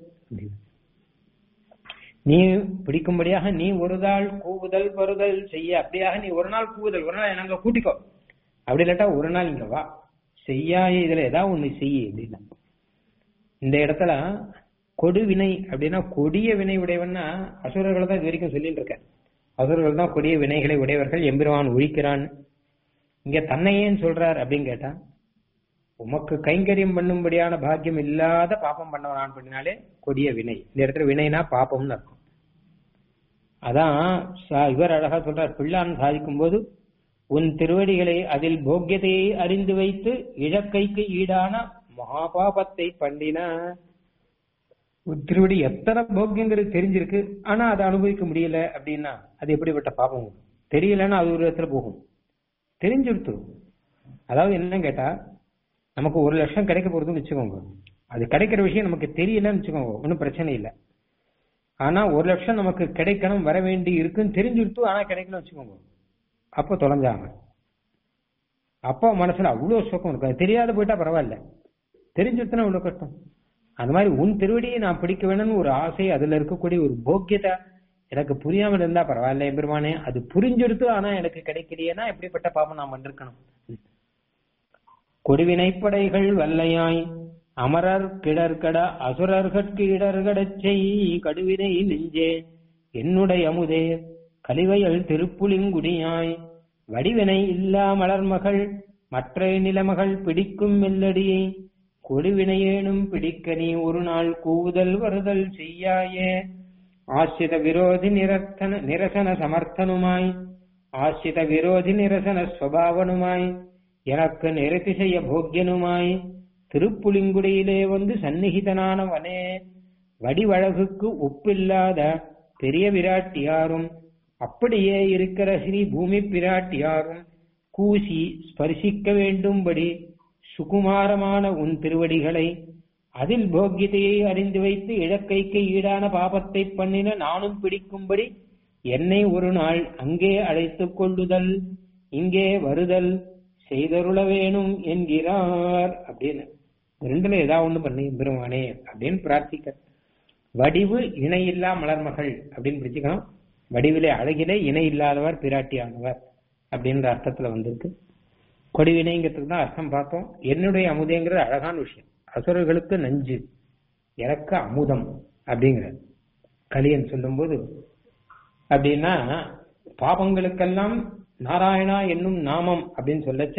நீ பிடிக்கும்படியாக நீ ஒரு நாள் கூவுதல் பருதல் செய்ய அப்படியாக நீ ஒரு நாள் கூவுதல் ஒரு நாள் நாங்க கூட்டிக்கோ அப்படி இல்லாட்டா ஒரு நாள் இங்க வா செய்யாய இதுல ஏதாவது ஒண்ணு செய்ய அப்படின்னா இந்த இடத்துல கொடுவினை அப்படின்னா கொடிய வினை உடையவன்னா அசுரர்களை தான் இது வரைக்கும் சொல்லிட்டு இருக்கேன் அசுரர்கள் தான் கொடிய வினைகளை உடையவர்கள் எம்பெருமான் ஒழிக்கிறான் இங்க தன்னை ஏன் சொல்றார் அப்படின்னு கேட்டா உமக்கு கைங்கரியம் பண்ணும்படியான பாக்கியம் இல்லாத பாப்பம் பண்ணவனான் பண்ணினாலே கொடிய வினை இந்த இடத்துல வினைனா பாப்பம்னு அர்த்தம் அதான் இவர் அழகா சொல்றார் பிள்ளான் சாதிக்கும் போது உன் திருவடிகளை அதில் போக்கியத்தையை அறிந்து வைத்து இழக்கைக்கு ஈடான மகாபாபத்தை பண்ணின உன் திருவடி எத்தனை போக்கியங்கிறது தெரிஞ்சிருக்கு ஆனா அதை அனுபவிக்க முடியல அப்படின்னா அது எப்படிப்பட்ட பாபம் தெரியலன்னா அது ஒரு இடத்துல போகும் தெரிஞ்சிருத்து அதாவது என்னன்னு கேட்டா நமக்கு ஒரு லட்சம் கிடைக்க போறதுன்னு வச்சுக்கோங்க அது கிடைக்கிற விஷயம் நமக்கு தெரியலன்னு வச்சுக்கோங்க ஒன்றும் பிரச்சனை இல்லை ஆனா ஒரு லட்சம் நமக்கு கிடைக்கணும் வர வேண்டி இருக்குன்னு தெரிஞ்சுடுத்து ஆனா கிடைக்கணும்னு வச்சுக்கோங்க அப்போ தொலைஞ்சாங்க அப்போ மனசுல அவ்வளவு சுகம் இருக்கும் தெரியாத போயிட்டா பரவாயில்ல தெரிஞ்சுடுத்துனா அவ்வளவு கஷ்டம் அந்த மாதிரி உன் திருவடியை நான் பிடிக்க வேணும்னு ஒரு ஆசை அதுல இருக்கக்கூடிய ஒரு போக்கியத்தை எனக்கு புரியாமல் இருந்தா பரவாயில்ல எம்பெருமானே அது புரிஞ்செடுத்து ஆனா எனக்கு கிடைக்கலையேனா எப்படிப்பட்ட பாப்பம் நான் பண்ணிருக்கணும் கொடுவினைப்படைகள் வல்லையாய் அமரர் கிடர்கட அசுரர்கட்கு இடர்கடச் செய் கடுவினை நெஞ்சே என்னுடைய அமுதே கலிவையல் திருப்புலிங்குடியாய் வடிவினை இல்லா மலர்மகள் மற்ற நிலமகள் பிடிக்கும் மெல்லடியை கொடுவினையேனும் பிடிக்க நீ ஒரு நாள் கூவுதல் வருதல் செய்யாயே ஆசிரித விரோதி நிரத்தன நிரசன சமர்த்தனுமாய் ஆசிரித விரோதி நிரசன ஸ்வபாவனுமாய் எனக்கு நிறுத்தி செய்ய போக்கியனுமாய் திருப்புலிங்குடியிலே வந்து சந்நிகிதனானவனே வடிவழகுக்கு ஒப்பில்லாத பெரிய விராட்டியாரும் அப்படியே இருக்கிற ஸ்ரீ பூமி பிராட்டியாரும் கூசி ஸ்பர்சிக்க வேண்டும்படி சுகுமாரமான உன் திருவடிகளை அதில் போக்கியத்தையை அறிந்து வைத்து இழக்கைக்கு ஈடான பாபத்தை பண்ணின நானும் பிடிக்கும்படி என்னை ஒரு நாள் அங்கே அழைத்துக் கொள்ளுதல் இங்கே வருதல் செய்தருள வேணும் என்கிறார் அப்படின்னு ரெண்டுல ஏதாவது ஒண்ணு பண்ணி பெருமானே அப்படின்னு பிரார்த்திக்க வடிவு இணையில்லா மலர்மகள் அப்படின்னு பிடிச்சுக்கணும் வடிவிலே அழகிலே இணை இல்லாதவர் பிராட்டியானவர் அப்படின்ற அர்த்தத்துல வந்திருக்கு கொடிவினைங்கிறதுக்கு தான் அர்த்தம் பார்த்தோம் என்னுடைய அமுதேங்கிறது அழகான விஷயம் அசுரர்களுக்கு நஞ்சு எனக்கு அமுதம் அப்படிங்கிற கலியன் சொல்லும்போது அப்படின்னா பாபங்களுக்கெல்லாம் நாராயணா என்னும் நாமம் அப்படின்னு சொல்லச்ச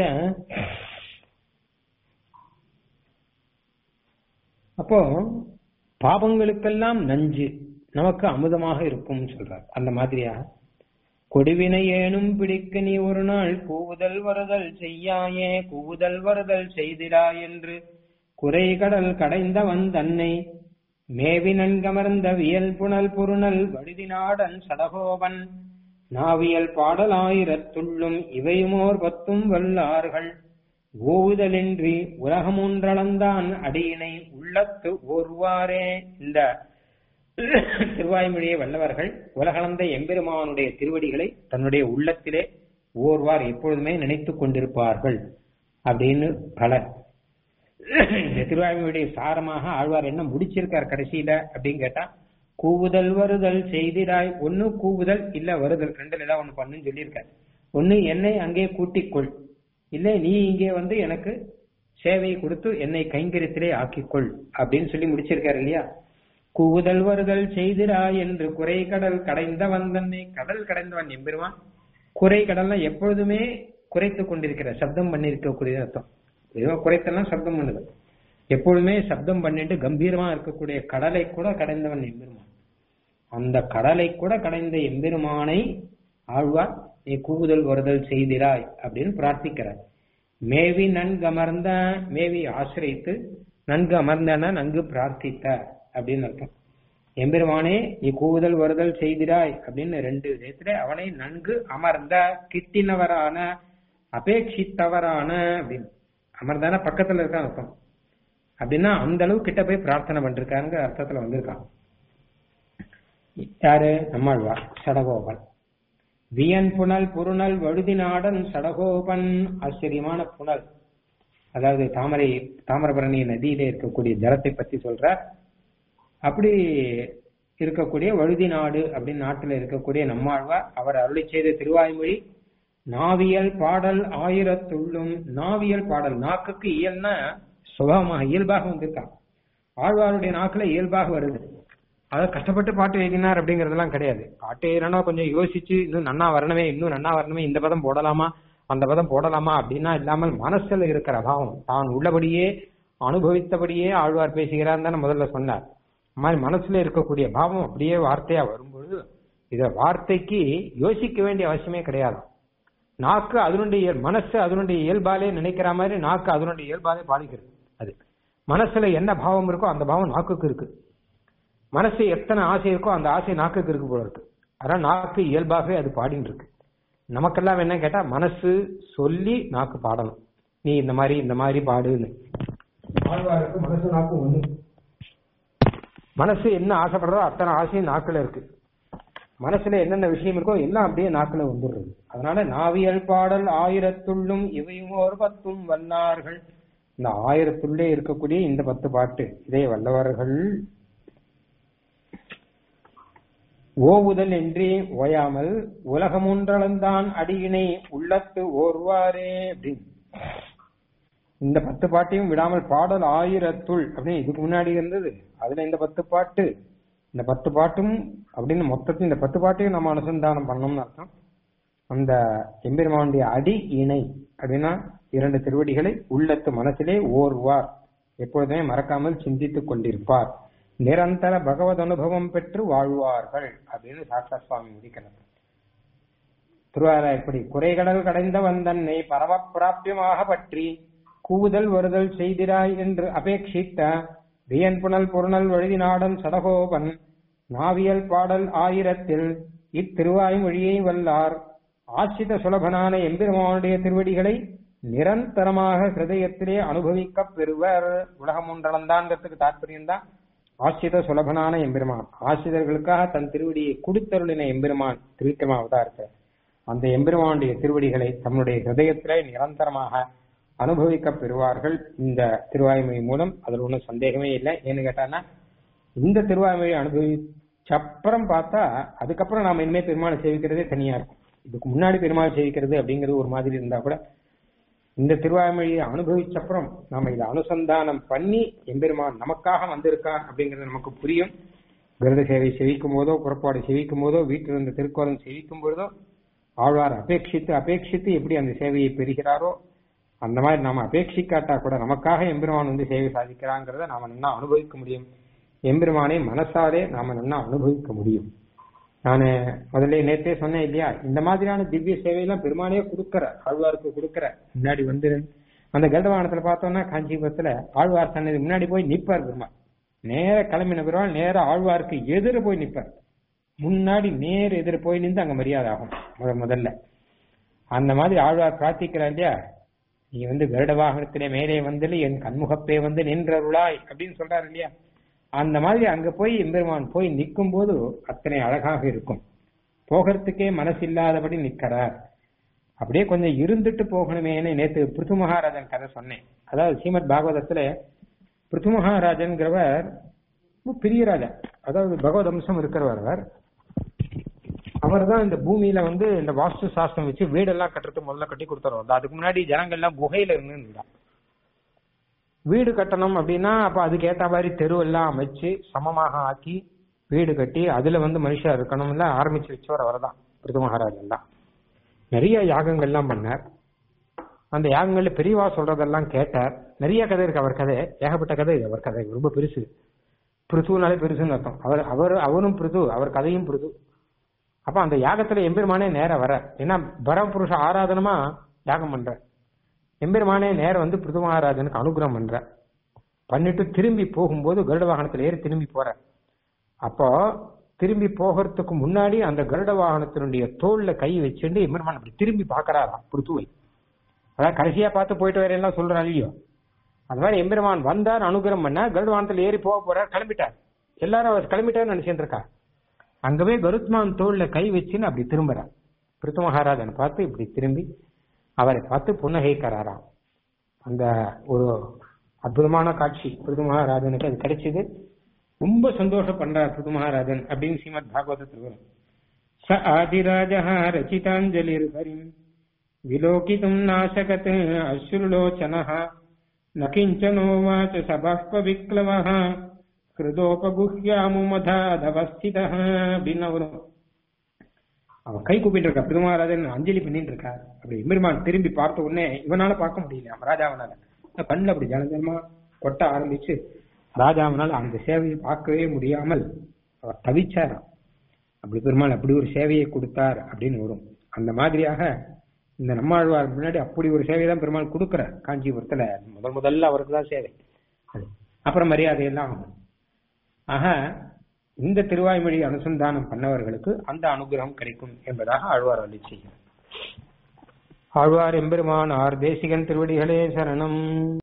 அப்போ பாபங்களுக்கெல்லாம் நஞ்சு நமக்கு அமுதமாக இருக்கும் சொல்றார் அந்த மாதிரியா கொடிவினை ஏனும் பிடிக்க நீ ஒரு நாள் கூவுதல் வருதல் செய்யாயே கூவுதல் வருதல் செய்திடா என்று குறைகடல் கடைந்தவன் தன்னை மேவி நன்கமர்ந்த வியல் புனல் புருணல் வழுதினாடன் சடகோவன் நாவியல் பாடலாயிரத்துள்ளும் இவையுமோர் பத்தும் வல்லார்கள் ஓவுதலின்றி உலகமொன்றளந்தான் அடியினை உள்ளத்து ஓர்வாரே இந்த திருவாய்மொழியை வல்லவர்கள் உலகளந்த எம்பெருமானுடைய திருவடிகளை தன்னுடைய உள்ளத்திலே ஓர்வார் எப்பொழுதுமே நினைத்துக் கொண்டிருப்பார்கள் அப்படின்னு பலர் இந்த திருவாய்மொழியுடைய சாரமாக ஆழ்வார் என்ன முடிச்சிருக்கார் கடைசியில அப்படின்னு கேட்டா கூவுதல் வருதல் செய்திராய் ஒன்னு கூவுதல் இல்ல வருதல் ரெண்டுல ஏதாவது ஒண்ணு பண்ணுன்னு சொல்லியிருக்காரு ஒன்னு என்னை அங்கே கூட்டிக்கொள் இல்ல நீ இங்கே வந்து எனக்கு சேவை கொடுத்து என்னை கைங்கரியத்திலே ஆக்கிக்கொள் அப்படின்னு சொல்லி முடிச்சிருக்காரு இல்லையா கூவுதல் வருதல் செய்திராய் என்று குறை கடல் கடைந்தவன் தன்னை கடல் கடைந்தவன் எம்பெருவான் குறை கடல்னா எப்பொழுதுமே குறைத்து கொண்டிருக்கிற சப்தம் பண்ணிருக்கக்கூடிய அர்த்தம் ஏதோ குறைத்தெல்லாம் சப்தம் பண்ணுது எப்பொழுதுமே சப்தம் பண்ணிட்டு கம்பீரமா இருக்கக்கூடிய கடலை கூட கடைந்தவன் எம்பெருமான் அந்த கடலை கூட கடைந்த எம்பெருமானை ஆழ்வார் நீ கூவுதல் வருதல் செய்திராய் அப்படின்னு பிரார்த்திக்கிறார் மேவி நன்கு அமர்ந்த மேவி ஆசிரித்து நன்கு அமர்ந்தன நன்கு பிரார்த்தித்த அப்படின்னு அர்த்தம் எம்பெருமானே நீ கூவுதல் வருதல் செய்திராய் அப்படின்னு ரெண்டு விதத்துல அவனை நன்கு அமர்ந்த கிட்டினவரான அபேட்சித்தவரான அப்படின்னு அமர்ந்தான பக்கத்துல இருக்கான் அர்த்தம் அப்படின்னா அந்த அளவு கிட்ட போய் பிரார்த்தனை பண்ணிருக்காங்க அர்த்தத்துல வந்திருக்கான் யாரு நம்மாழ்வார் சடகோபன் வியன் புனல் புருணல் வழுதி நாடன் சடகோபன் ஆச்சரியமான புனல் அதாவது தாமரை தாமிரபரணி நதியிலே இருக்கக்கூடிய ஜலத்தை பத்தி சொல்ற அப்படி இருக்கக்கூடிய வழுதி நாடு அப்படின்னு நாட்டுல இருக்கக்கூடிய நம்மாழ்வார் அவர் அருளி செய்த திருவாய்மொழி நாவியல் பாடல் ஆயிரத்துள்ளும் நாவியல் பாடல் நாக்குக்கு இயல்னா சுபாவமாக இயல்பாக வந்திருக்கான் ஆழ்வாருடைய நாக்குல இயல்பாக வருது அதை கஷ்டப்பட்டு பாட்டு எழுதினார் அப்படிங்கறதெல்லாம் கிடையாது பாட்டு எழுதினா கொஞ்சம் யோசிச்சு இன்னும் நன்னா வரணுமே இன்னும் நன்னா வரணுமே இந்த பதம் போடலாமா அந்த பதம் போடலாமா அப்படின்னா இல்லாமல் மனசுல இருக்கிற அபாவம் தான் உள்ளபடியே அனுபவித்தபடியே ஆழ்வார் பேசுகிறார் தானே முதல்ல சொன்னார் மாதிரி மனசுல இருக்கக்கூடிய பாவம் அப்படியே வார்த்தையா வரும்பொழுது இத வார்த்தைக்கு யோசிக்க வேண்டிய அவசியமே கிடையாது நாக்கு அதனுடைய மனசு அதனுடைய இயல்பாலே நினைக்கிற மாதிரி நாக்கு அதனுடைய இயல்பாலே பாலிக்கிறது அது மனசுல என்ன பாவம் இருக்கோ அந்த பாவம் நாக்குக்கு இருக்கு மனசு எத்தனை ஆசை இருக்கோ அந்த ஆசை நாக்குக்கு இருக்கு போல இருக்கு அதான் நாக்கு இயல்பாகவே அது பாடின்னு இருக்கு நமக்கெல்லாம் என்ன கேட்டா மனசு சொல்லி நாக்கு பாடணும் நீ இந்த மாதிரி இந்த மாதிரி பாடுன்னு ஆழ்வாருக்கு மனசு நாக்கு ஒண்ணு மனசு என்ன ஆசைப்படுறதோ அத்தனை ஆசையும் நாக்குல இருக்கு மனசுல என்னென்ன விஷயம் இருக்கோ எல்லாம் அப்படியே நாக்குல வந்துடுறது அதனால நாவியல் பாடல் ஆயிரத்துள்ளும் இவையும் ஒரு பத்தும் வல்லார்கள் இந்த ஆயிரத்துள்ளே இருக்கக்கூடிய இந்த பத்து பாட்டு இதே வல்லவர்கள் ஓவுதல் இன்றி ஓயாமல் உலகமொன்றளந்தான் அடியினை உள்ளத்து ஓர்வாரே அப்படின்னு இந்த பத்து பாட்டையும் விடாமல் பாடல் ஆயிரத்துள் அப்படின்னு இதுக்கு முன்னாடி இருந்தது அதுல இந்த பத்து பாட்டு இந்த பத்து பாட்டும் அப்படின்னு மொத்தத்தில் இந்த பத்து பாட்டையும் நம்ம அனுசந்தானம் பண்ணோம்னு அர்த்தம் அந்த எம்பெருமானுடைய அடி இணை அப்படின்னா இரண்டு திருவடிகளை உள்ளத்து மனசிலே ஓர்வார் எப்பொழுதுமே மறக்காமல் சிந்தித்துக் கொண்டிருப்பார் நிரந்தர பகவத் அனுபவம் பெற்று வாழ்வார்கள் அப்படின்னு சாஸ்தா சுவாமி முடிக்கிறார் திருவாரூர் எப்படி குறைகடல் கடைந்த வந்தன்னை பரம பிராபியமாக பற்றி கூவுதல் வருதல் செய்திராய் என்று அபேட்சித்த வியன் புனல் பொருணல் வழுதி நாடன் சடகோபன் நாவியல் பாடல் ஆயிரத்தில் இத்திருவாய்மொழியை வல்லார் ஆசித சுலபனான எம்பெருமானுடைய திருவடிகளை நிரந்தரமாக ஹிருதயத்திலே அனுபவிக்கப் பெறுவர் உலகம் ஒன்றளந்தான்கிறதுக்கு தாற்பயம் தான் ஆசிரித சுலபனான எம்பெருமான் ஆசிரியர்களுக்காக தன் திருவடியை கொடுத்தருளின எம்பெருமான் திருவிக்கிரம அவதாரத்தை அந்த எம்பெருமானுடைய திருவடிகளை தன்னுடைய ஹிருதயத்திலே நிரந்தரமாக அனுபவிக்க பெறுவார்கள் இந்த திருவாய்மொழி மூலம் அதில் ஒன்றும் சந்தேகமே இல்லை ஏன்னு கேட்டான்னா இந்த திருவாய்மொழி அனுபவிச்சப்புறம் பார்த்தா அதுக்கப்புறம் நாம இனிமே பெருமாளை சேவிக்கிறதே தனியா இருக்கும் இதுக்கு முன்னாடி பெருமாள் சேவிக்கிறது அப்படிங்கிறது ஒரு மாதிரி இருந்தா கூட இந்த திருவாய்மொழியை அனுபவிச்சப்புறம் நாம இதை அனுசந்தானம் பண்ணி எம்பெருமான் நமக்காக வந்திருக்கான் அப்படிங்கறது நமக்கு புரியும் விரத சேவை செவிக்கும் போதோ புறப்பாடு செவிக்கும் போதோ வீட்டில் இருந்த திருக்கோலம் செவிக்கும் பொழுதோ ஆழ்வார் அபேட்சித்து அபேட்சித்து எப்படி அந்த சேவையை பெறுகிறாரோ அந்த மாதிரி நாம அபேட்சிக்காட்டா கூட நமக்காக எம்பெருமான் வந்து சேவை சாதிக்கிறாங்கிறத நாம நல்லா அனுபவிக்க முடியும் எம்பெருமானை மனசாலே நாம நல்லா அனுபவிக்க முடியும் நான் முதல்ல நேத்தே சொன்னேன் இல்லையா இந்த மாதிரியான திவ்ய சேவையெல்லாம் பெருமானே கொடுக்கற ஆழ்வாருக்கு கொடுக்கற முன்னாடி வந்து அந்த கருடவானத்துல பார்த்தோம்னா காஞ்சிபுரத்துல ஆழ்வார் சன்னதி முன்னாடி போய் நிப்பார் பெருமாள் நேர கிளம்பின பெருமாள் நேர ஆழ்வாருக்கு எதிர போய் நிப்பார் முன்னாடி நேர் எதிர போய் நின்று அங்க மரியாதை ஆகும் முத முதல்ல அந்த மாதிரி ஆழ்வார் பிரார்த்திக்கிறார் இல்லையா நீ வந்து கருட வாகனத்திலே மேலே வந்து என் கண்முகப்பே வந்து நின்றருளாய் அப்படின்னு சொல்றாரு இல்லையா அந்த மாதிரி அங்க போய் எம்பெருமான் போய் நிற்கும் போது அத்தனை அழகாக இருக்கும் போகிறதுக்கே மனசு இல்லாதபடி நிக்கிறார் அப்படியே கொஞ்சம் இருந்துட்டு போகணுமேன்னு நேத்து பிருத்து மகாராஜன் கதை சொன்னேன் அதாவது ஸ்ரீமத் பாகவதத்துல பிருத்து மகாராஜன்கிறவர் ரொம்ப பெரிய ராஜா அதாவது பகவத் அம்சம் இருக்கிறவர் அவர் அவர் தான் இந்த பூமியில வந்து இந்த வாஸ்து சாஸ்திரம் வச்சு வீடெல்லாம் கட்டுறதுக்கு முதல்ல கட்டி கொடுத்துருவார் அதுக்கு முன்னாடி ஜனங்கள்லாம் குகையில இருந்து வீடு கட்டணும் அப்படின்னா அப்ப அதுக்கு ஏத்த மாதிரி தெருவெல்லாம் அமைச்சு சமமாக ஆக்கி வீடு கட்டி அதுல வந்து மனுஷா இருக்கணும்ல ஆரம்பிச்சு வச்சவர் அவர் தான் பிருது மகாராஜன் தான் நிறைய யாகங்கள்லாம் பண்ணார் அந்த யாகங்கள்ல பெரியவா சொல்றதெல்லாம் கேட்டார் நிறைய கதை இருக்கு அவர் கதை ஏகப்பட்ட கதை இது அவர் கதை ரொம்ப பெருசு பிருத்துனாலே பெருசுன்னு அர்த்தம் அவர் அவர் அவரும் பிருது அவர் கதையும் பிருது அப்ப அந்த யாகத்துல எம்பெருமானே நேர வர ஏன்னா பரமபுருஷ ஆராதனமா யாகம் பண்ற எம்பெருமானே நேர வந்து பிருது மகாராஜனுக்கு அனுகிரகம் பண்ற பண்ணிட்டு திரும்பி போகும்போது கருட வாகனத்துல ஏறி திரும்பி போற அப்போ திரும்பி போகிறதுக்கு முன்னாடி அந்த கருட வாகனத்தினுடைய தோல்ல கை வச்சுட்டு எம்பெருமான் அப்படி திரும்பி பாக்குறாராம் பிருத்துவை அதான் கடைசியா பார்த்து போயிட்டு வர எல்லாம் சொல்றான் இல்லையோ அந்த மாதிரி எம்பெருமான் வந்தார் அனுகிரகம் பண்ண கருட வாகனத்துல ஏறி போக போறார் கிளம்பிட்டார் எல்லாரும் அவர் கிளம்பிட்டார் நினைச்சிட்டு இருக்கா அங்கவே கருத்மான் தோல்ல கை வச்சுன்னு அப்படி திரும்புறார் பிருத்து மகாராஜன் பார்த்து இப்படி திரும்பி அவரை பார்த்து புன்னகைக்கிறாராம் அந்த ஒரு அற்புதமான காட்சி பிருது மகாராஜனுக்கு அது கிடைச்சது ரொம்ப சந்தோஷம் பண்றார் பிருது மகாராஜன் அப்படின்னு ஸ்ரீமத் பாகவதத்தில் வரும் ச ஆதிராஜ ரச்சிதாஞ்சலிர் ஹரிம் விலோகிதும் நாசகத் அஸ்ருலோச்சன நகிஞ்சனோவாச்ச சபாஷ்ப விக்ளவ கிருதோபகுஹ்யாமுமதாதவஸ்தித அப்படின்னு வரும் அவன் கை கூப்பிட்டு இருக்கா பெருமாராஜன் அஞ்சலி பண்ணிட்டு இருக்கா அப்படி எம்பெருமான் திரும்பி பார்த்த உடனே இவனால பார்க்க முடியல அவன் ராஜாவனால கண்ணு அப்படி ஜனஜனமா கொட்ட ஆரம்பிச்சு ராஜாவனால அந்த சேவையை பார்க்கவே முடியாமல் அவர் தவிச்சாராம் அப்படி பெருமாள் அப்படி ஒரு சேவையை கொடுத்தார் அப்படின்னு வரும் அந்த மாதிரியாக இந்த நம்மாழ்வார் முன்னாடி அப்படி ஒரு சேவை தான் பெருமாள் கொடுக்கிறார் காஞ்சிபுரத்துல முதல் முதல்ல அவருக்கு தான் சேவை அப்புறம் மரியாதையெல்லாம் ஆகும் ஆக இந்த திருவாய்மொழி அனுசந்தானம் பண்ணவர்களுக்கு அந்த அனுகிரகம் கிடைக்கும் என்பதாக ஆழ்வார் அள்ளி செய்யும் ஆழ்வார் எம்பெருமான் ஆர் தேசிகன் திருவடிகளே சரணம்